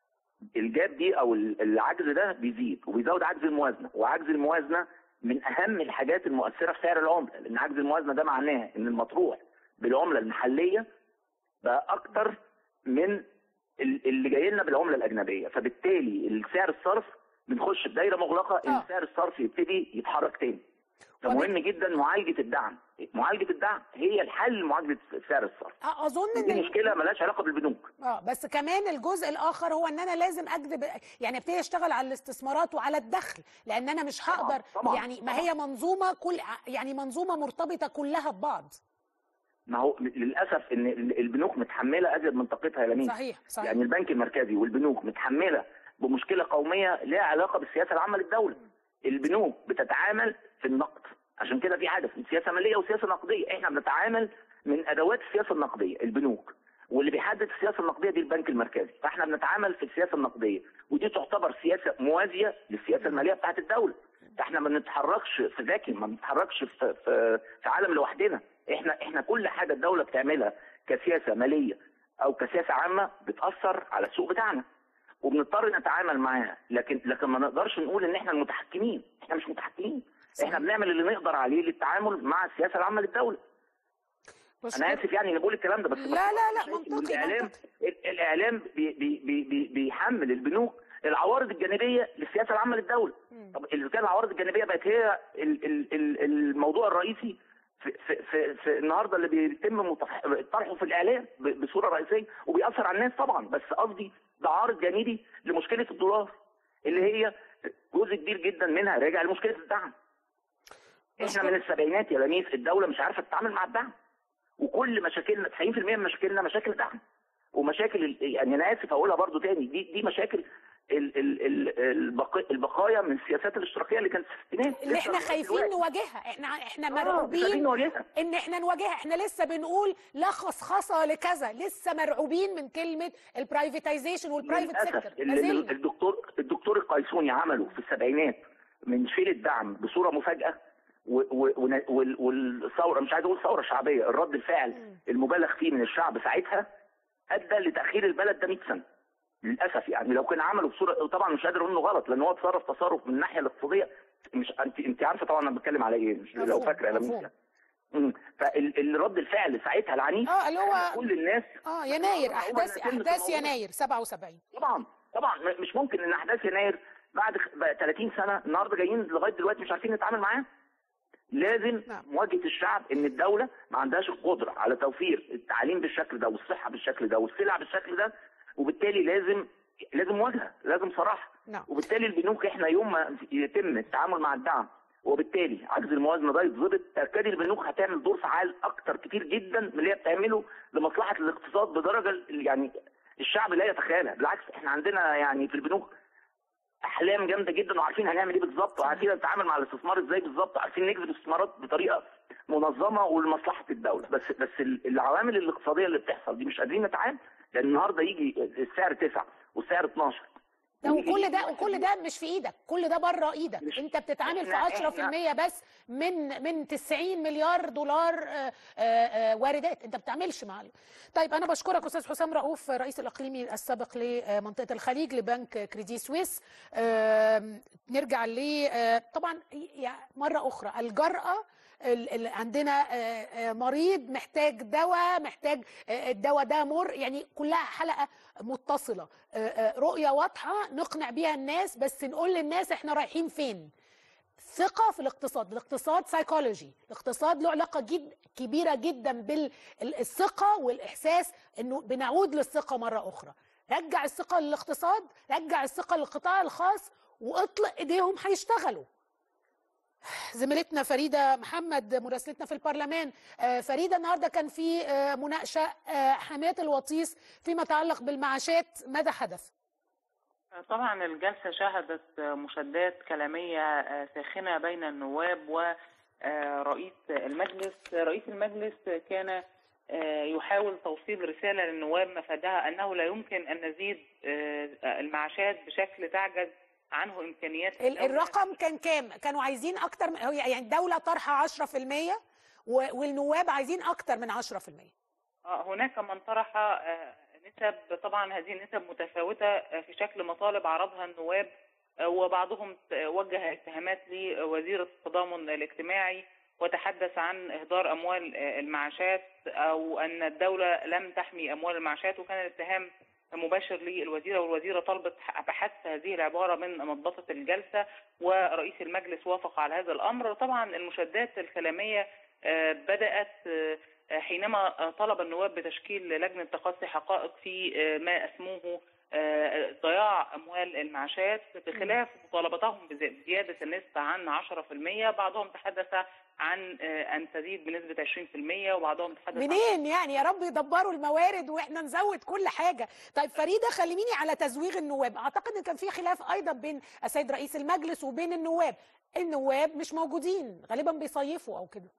الجاب دي او ال- العجز ده بيزيد وبيزود عجز الموازنه وعجز الموازنه من اهم الحاجات المؤثره في سعر العمله لان عجز الموازنه ده معناه ان المطروح بالعمله المحليه بقى اكتر من ال- اللي جاي لنا بالعمله الاجنبيه فبالتالي السعر الصرف بنخش في دايره مغلقه ان آه. سعر الصرف يبتدي يتحرك تاني فمهم جدا معالجه الدعم معالجه الدعم هي الحل لمعالجه سعر الصرف أ- اظن دي ان مشكله ملهاش علاقه بالبنوك اه بس كمان الجزء الاخر هو ان انا لازم اجذب يعني ابتدي اشتغل على الاستثمارات وعلى الدخل لان انا مش هقدر طبعاً، يعني ما هي منظومه كل يعني منظومه مرتبطه كلها ببعض ما هو للاسف ان البنوك متحمله ازيد من طاقتها يا لمين صحيح صحيح يعني البنك المركزي والبنوك متحمله بمشكله قوميه لها علاقه بالسياسه العامه للدوله البنوك بتتعامل في النقد عشان كده في حاجه اسمها سياسه ماليه وسياسه نقديه احنا بنتعامل من ادوات السياسه النقديه البنوك واللي بيحدد السياسه النقديه دي البنك المركزي فاحنا بنتعامل في السياسه النقديه ودي تعتبر سياسه موازيه للسياسه الماليه بتاعت الدوله فاحنا ما بنتحركش في فاكيوم ما بنتحركش في في في عالم لوحدنا احنا احنا كل حاجه الدوله بتعملها كسياسه ماليه او كسياسه عامه بتاثر على السوق بتاعنا وبنضطر نتعامل معاها لكن لكن ما نقدرش نقول ان احنا المتحكمين احنا مش متحكمين احنا بنعمل اللي نقدر عليه للتعامل مع السياسه العامه للدوله بس انا اسف يعني اني بقول الكلام ده بس لا لا لا شايف إن منطقي الاعلام منطقي ال- الاعلام بي بي بي بي بيحمل البنوك العوارض الجانبيه للسياسه العامه للدوله مم. طب اذا كان العوارض الجانبيه بقت هي ال- ال- ال- الموضوع الرئيسي في, في, في, في النهارده اللي بيتم مطرح- طرحه في الاعلام ب- بصوره رئيسيه وبيأثر على الناس طبعا بس قصدي ده عارض جانبي لمشكله الدولار اللي هي جزء كبير جدا منها راجع لمشكله الدعم. احنا من السبعينات يا لميس الدوله مش عارفه تتعامل مع الدعم وكل مشاكلنا 90% من مشاكلنا مشاكل دعم ومشاكل ال- يعني انا اسف اقولها برضو تاني دي دي مشاكل ال ال ال البقي- البقايا من السياسات الاشتراكيه اللي كانت في الستينات اللي لسه احنا لغاية خايفين دلوقتي. نواجهها احنا احنا آه، مش عايزين مرعوبين نواجهها ان احنا نواجهها احنا لسه بنقول لا خصخصه لكذا لسه مرعوبين من كلمه البرايفتايزيشن والبرايفت للاسف سيكتور اللي لازلنا الدكتور الدكتور القيسوني عمله في السبعينات من شيل الدعم بصوره مفاجاه و- و- ون- وال- والثوره مش عايز اقول ثوره شعبيه الرد الفعل المبالغ فيه من الشعب ساعتها ادى لتاخير البلد ده 100 سنه للاسف يعني لو كان عمله بصوره طبعا مش قادر اقول انه غلط لان هو اتصرف تصرف من الناحيه الاقتصاديه مش انت انت عارفه طبعا انا بتكلم على ايه مش لو مفهوم، فاكره يا لميس مفهوم. يعني. أمم، فالرد الفعل ساعتها العنيف اه اللي هو كل الناس اه يناير هو احداث اللي هيتم في احداث الموضوع. يناير 77 طبعا طبعا م- مش ممكن ان احداث يناير بعد خ- بقى 30 سنه النهارده جايين لغايه دلوقتي مش عارفين نتعامل معاه لازم نعم. مواجهه الشعب ان الدوله ما عندهاش القدره على توفير التعليم بالشكل ده والصحه بالشكل ده والسلع بالشكل ده وبالتالي لازم لازم مواجهه لازم صراحه نعم وبالتالي البنوك احنا يوم ما يتم التعامل مع الدعم وبالتالي عجز الموازنه ده يتظبط تكاد البنوك هتعمل دور فعال اكتر كتير جدا من اللي هي بتعمله لمصلحه الاقتصاد بدرجه ال- يعني الشعب لا يتخيلها بالعكس احنا عندنا يعني في البنوك احلام جامده جدا وعارفين هنعمل ايه بالظبط وعارفين نتعامل مع الاستثمار ازاي بالظبط عارفين نجذب الاستثمارات بطريقه منظمه ولمصلحه الدوله بس بس ال- العوامل الاقتصاديه اللي بتحصل دي مش قادرين نتعامل لان النهارده يجي السعر 9 والسعر 12 ده ويجي وكل يجي ده واحد وكل ده مش في ايدك كل ده بره ايدك مش- انت بتتعامل في إحنا- 10% بس من من 90 مليار دولار آه، آه، آه، واردات انت بتعملش مع طيب انا بشكرك استاذ حسام رؤوف رئيس الاقليمي السابق لمنطقه الخليج لبنك كريدي سويس آم، نرجع ل آه، طبعا يا- مره اخرى الجرأه ال- ال- عندنا آه، آه، مريض محتاج دواء محتاج آه، الدواء ده مر يعني كلها حلقه متصله آه، آه، رؤيه واضحه نقنع بيها الناس بس نقول للناس احنا رايحين فين ثقة في الاقتصاد الاقتصاد سايكولوجي الاقتصاد له علاقة جد كبيرة جدا بالثقة والإحساس أنه بنعود للثقة مرة أخرى رجع الثقة للاقتصاد رجع الثقة للقطاع الخاص واطلق ايديهم هيشتغلوا زميلتنا فريدة محمد مراسلتنا في البرلمان آه، فريدة النهاردة كان في آه، مناقشة آه، حماية الوطيس فيما يتعلق بالمعاشات ماذا حدث؟ طبعا الجلسة شهدت مشادات كلامية ساخنة بين النواب ورئيس المجلس رئيس المجلس كان يحاول توصيل رسالة للنواب مفادها أنه لا يمكن أن نزيد المعاشات بشكل تعجز عنه إمكانيات ال- الدولة. الرقم كان كام؟ كانوا عايزين أكتر من هو يعني الدولة طرحة 10% و- والنواب عايزين أكتر من 10% آه، هناك من طرح آه، نسب طبعا هذه النسب متفاوتة آه، في شكل مطالب عرضها النواب آه، وبعضهم ت- وجه اتهامات لوزير التضامن الاجتماعي وتحدث عن إهدار أموال آه، المعاشات أو أن الدولة لم تحمي أموال المعاشات وكان الاتهام مباشر للوزيرة والوزيرة طلبت بحث هذه العبارة من مضبطة الجلسة ورئيس المجلس وافق على هذا الأمر طبعا المشادات الكلامية آه، بدأت آه، حينما طلب النواب بتشكيل لجنة تقصي حقائق في ما أسموه ضياع أموال المعاشات بخلاف مطالبتهم بزيادة النسبة عن 10% بعضهم تحدث عن أن تزيد بنسبة 20% وبعضهم تحدث عن منين يعني يا رب يدبروا الموارد واحنا نزود كل حاجه طيب فريده خليني على تزويغ النواب اعتقد ان كان في خلاف ايضا بين السيد رئيس المجلس وبين النواب النواب مش موجودين غالبا بيصيفوا او كده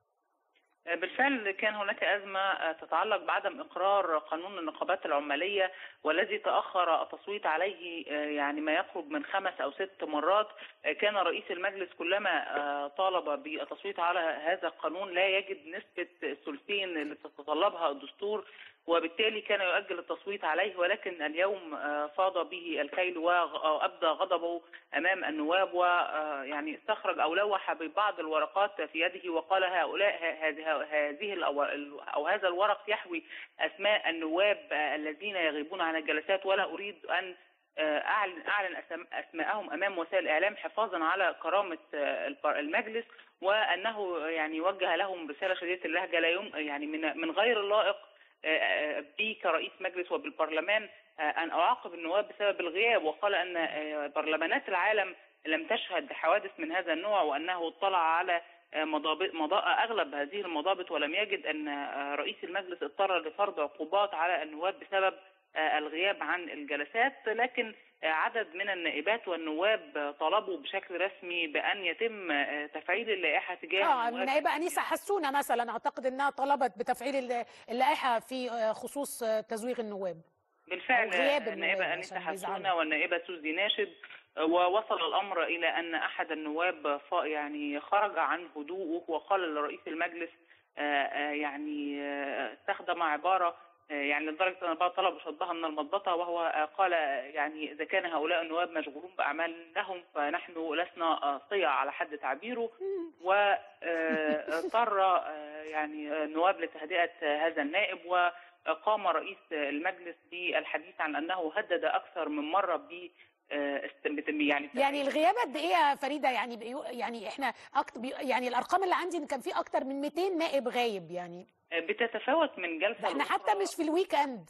بالفعل كان هناك أزمة تتعلق بعدم إقرار قانون النقابات العمالية والذي تأخر التصويت عليه يعني ما يقرب من خمس أو ست مرات كان رئيس المجلس كلما طالب بالتصويت على هذا القانون لا يجد نسبة الثلثين اللي تتطلبها الدستور وبالتالي كان يؤجل التصويت عليه ولكن اليوم فاض به الكيل وأبدى غضبه أمام النواب ويعني استخرج أو لوح ببعض الورقات في يده وقال هؤلاء هذه أو هذا الورق يحوي أسماء النواب الذين يغيبون عن الجلسات ولا أريد أن آه، اعلن اعلن أسم- اسماءهم امام وسائل الاعلام حفاظا على كرامه آه، البر- المجلس وانه يعني وجه لهم رساله شديده اللهجه لا يم يعني من من غير اللائق آه، آه، بي كرئيس مجلس وبالبرلمان آه، ان اعاقب النواب بسبب الغياب وقال ان آه، برلمانات العالم لم تشهد حوادث من هذا النوع وانه اطلع على آه، مضابط مضاء اغلب هذه المضابط ولم يجد ان آه، رئيس المجلس اضطر لفرض عقوبات على النواب بسبب آه، الغياب عن الجلسات لكن آه، عدد من النائبات والنواب آه، طلبوا بشكل رسمي بان يتم آه، تفعيل اللائحه تجاه اه النواب النائبه انيسه حسونه مثلا اعتقد انها طلبت بتفعيل ال- اللائحه في آه، خصوص آه، تزويغ النواب بالفعل أو غياب النائبة النواب أنيسة عشان بيزعلوا. حسونة والنائبة سوزي ناشد ووصل الأمر إلى أن أحد النواب ف- يعني خرج عن هدوءه وقال لرئيس المجلس آه، آه، يعني آه، استخدم عبارة آه، يعني لدرجة أن البعض طلب شطبها من المضبطة وهو آه، قال يعني إذا كان هؤلاء النواب مشغولون بأعمال لهم فنحن لسنا آه، صيع على حد تعبيره واضطر يعني النواب لتهدئة آه، هذا النائب وقام رئيس المجلس بالحديث عن أنه هدد أكثر من مرة ب آه، است- بت- يعني يعني الغياب قد ايه يا فريده يعني بيقو- يعني احنا أكتر يعني الارقام اللي عندي ان كان في اكتر من 200 نائب غايب يعني بتتفاوت من جلسة احنا حتى لأخرى. مش في الويك اند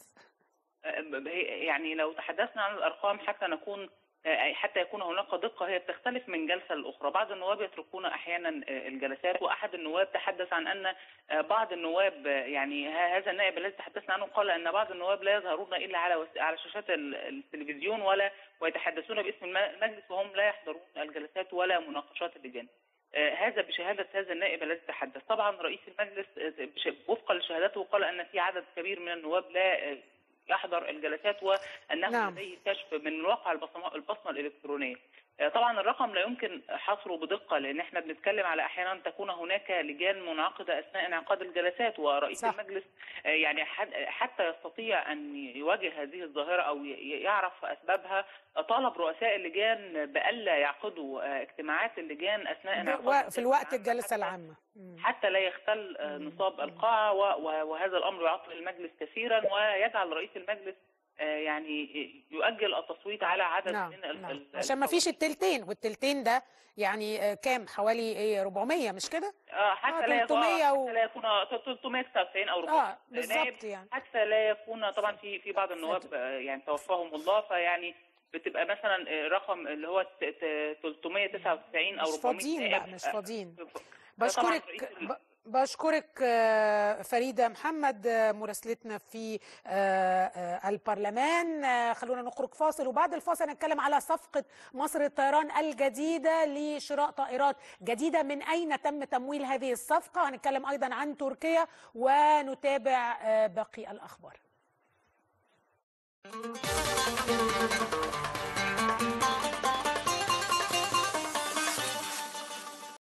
يعني لو تحدثنا عن الارقام حتى نكون أي حتى يكون هناك دقة هي بتختلف من جلسة لأخرى بعض النواب يتركون أحيانا الجلسات وأحد النواب تحدث عن أن بعض النواب يعني هذا النائب الذي تحدثنا عنه قال أن بعض النواب لا يظهرون إلا على وس- على شاشات ال- التلفزيون ولا ويتحدثون باسم الم- المجلس وهم لا يحضرون الجلسات ولا مناقشات اللجان آه، هذا بشهادة هذا النائب الذي تحدث طبعا رئيس المجلس آه، بش- وفقا لشهادته قال أن في عدد كبير من النواب لا آه، يحضر الجلسات وأنه نعم. لديه كشف من واقع البصمة, البصمة الإلكترونية آه، طبعا الرقم لا يمكن حصره بدقة لأن احنا بنتكلم على أحيانا تكون هناك لجان منعقدة أثناء انعقاد الجلسات ورئيس صح. المجلس آه، يعني حد- حتى يستطيع أن يواجه هذه الظاهرة أو ي- يعرف أسبابها آه، طالب رؤساء اللجان بألا يعقدوا آه، اجتماعات اللجان أثناء انعقاد في الوقت الجلسة الجلسه حتى- العامه مم. حتى لا يختل آه، نصاب القاعة و- و- وهذا الأمر يعطل المجلس كثيرا ويجعل رئيس المجلس آه، يعني يؤجل التصويت على عدد نعم من ال- نعم ال- عشان ما فيش التلتين والتلتين ده يعني آه، كام حوالي ايه 400 مش كده اه حتى آه، لا يكون 300 و- حتى لا يكون 399 او 400 اه بالظبط يعني حتى لا يكون طبعا في في بعض النواب آه، يعني توفاهم الله فيعني بتبقى مثلا آه، رقم اللي هو ت- ت- 399 او مش 400 فاضيين نائب. بقى مش آه، فاضيين طبعاً بشكرك رئيس ال- ب- بشكرك آه، فريدة محمد آه، مراسلتنا في آه، آه، البرلمان آه، خلونا نخرج فاصل وبعد الفاصل نتكلم على صفقة مصر الطيران الجديدة لشراء طائرات جديدة من أين تم تمويل هذه الصفقة هنتكلم أيضا عن تركيا ونتابع آه، باقي الأخبار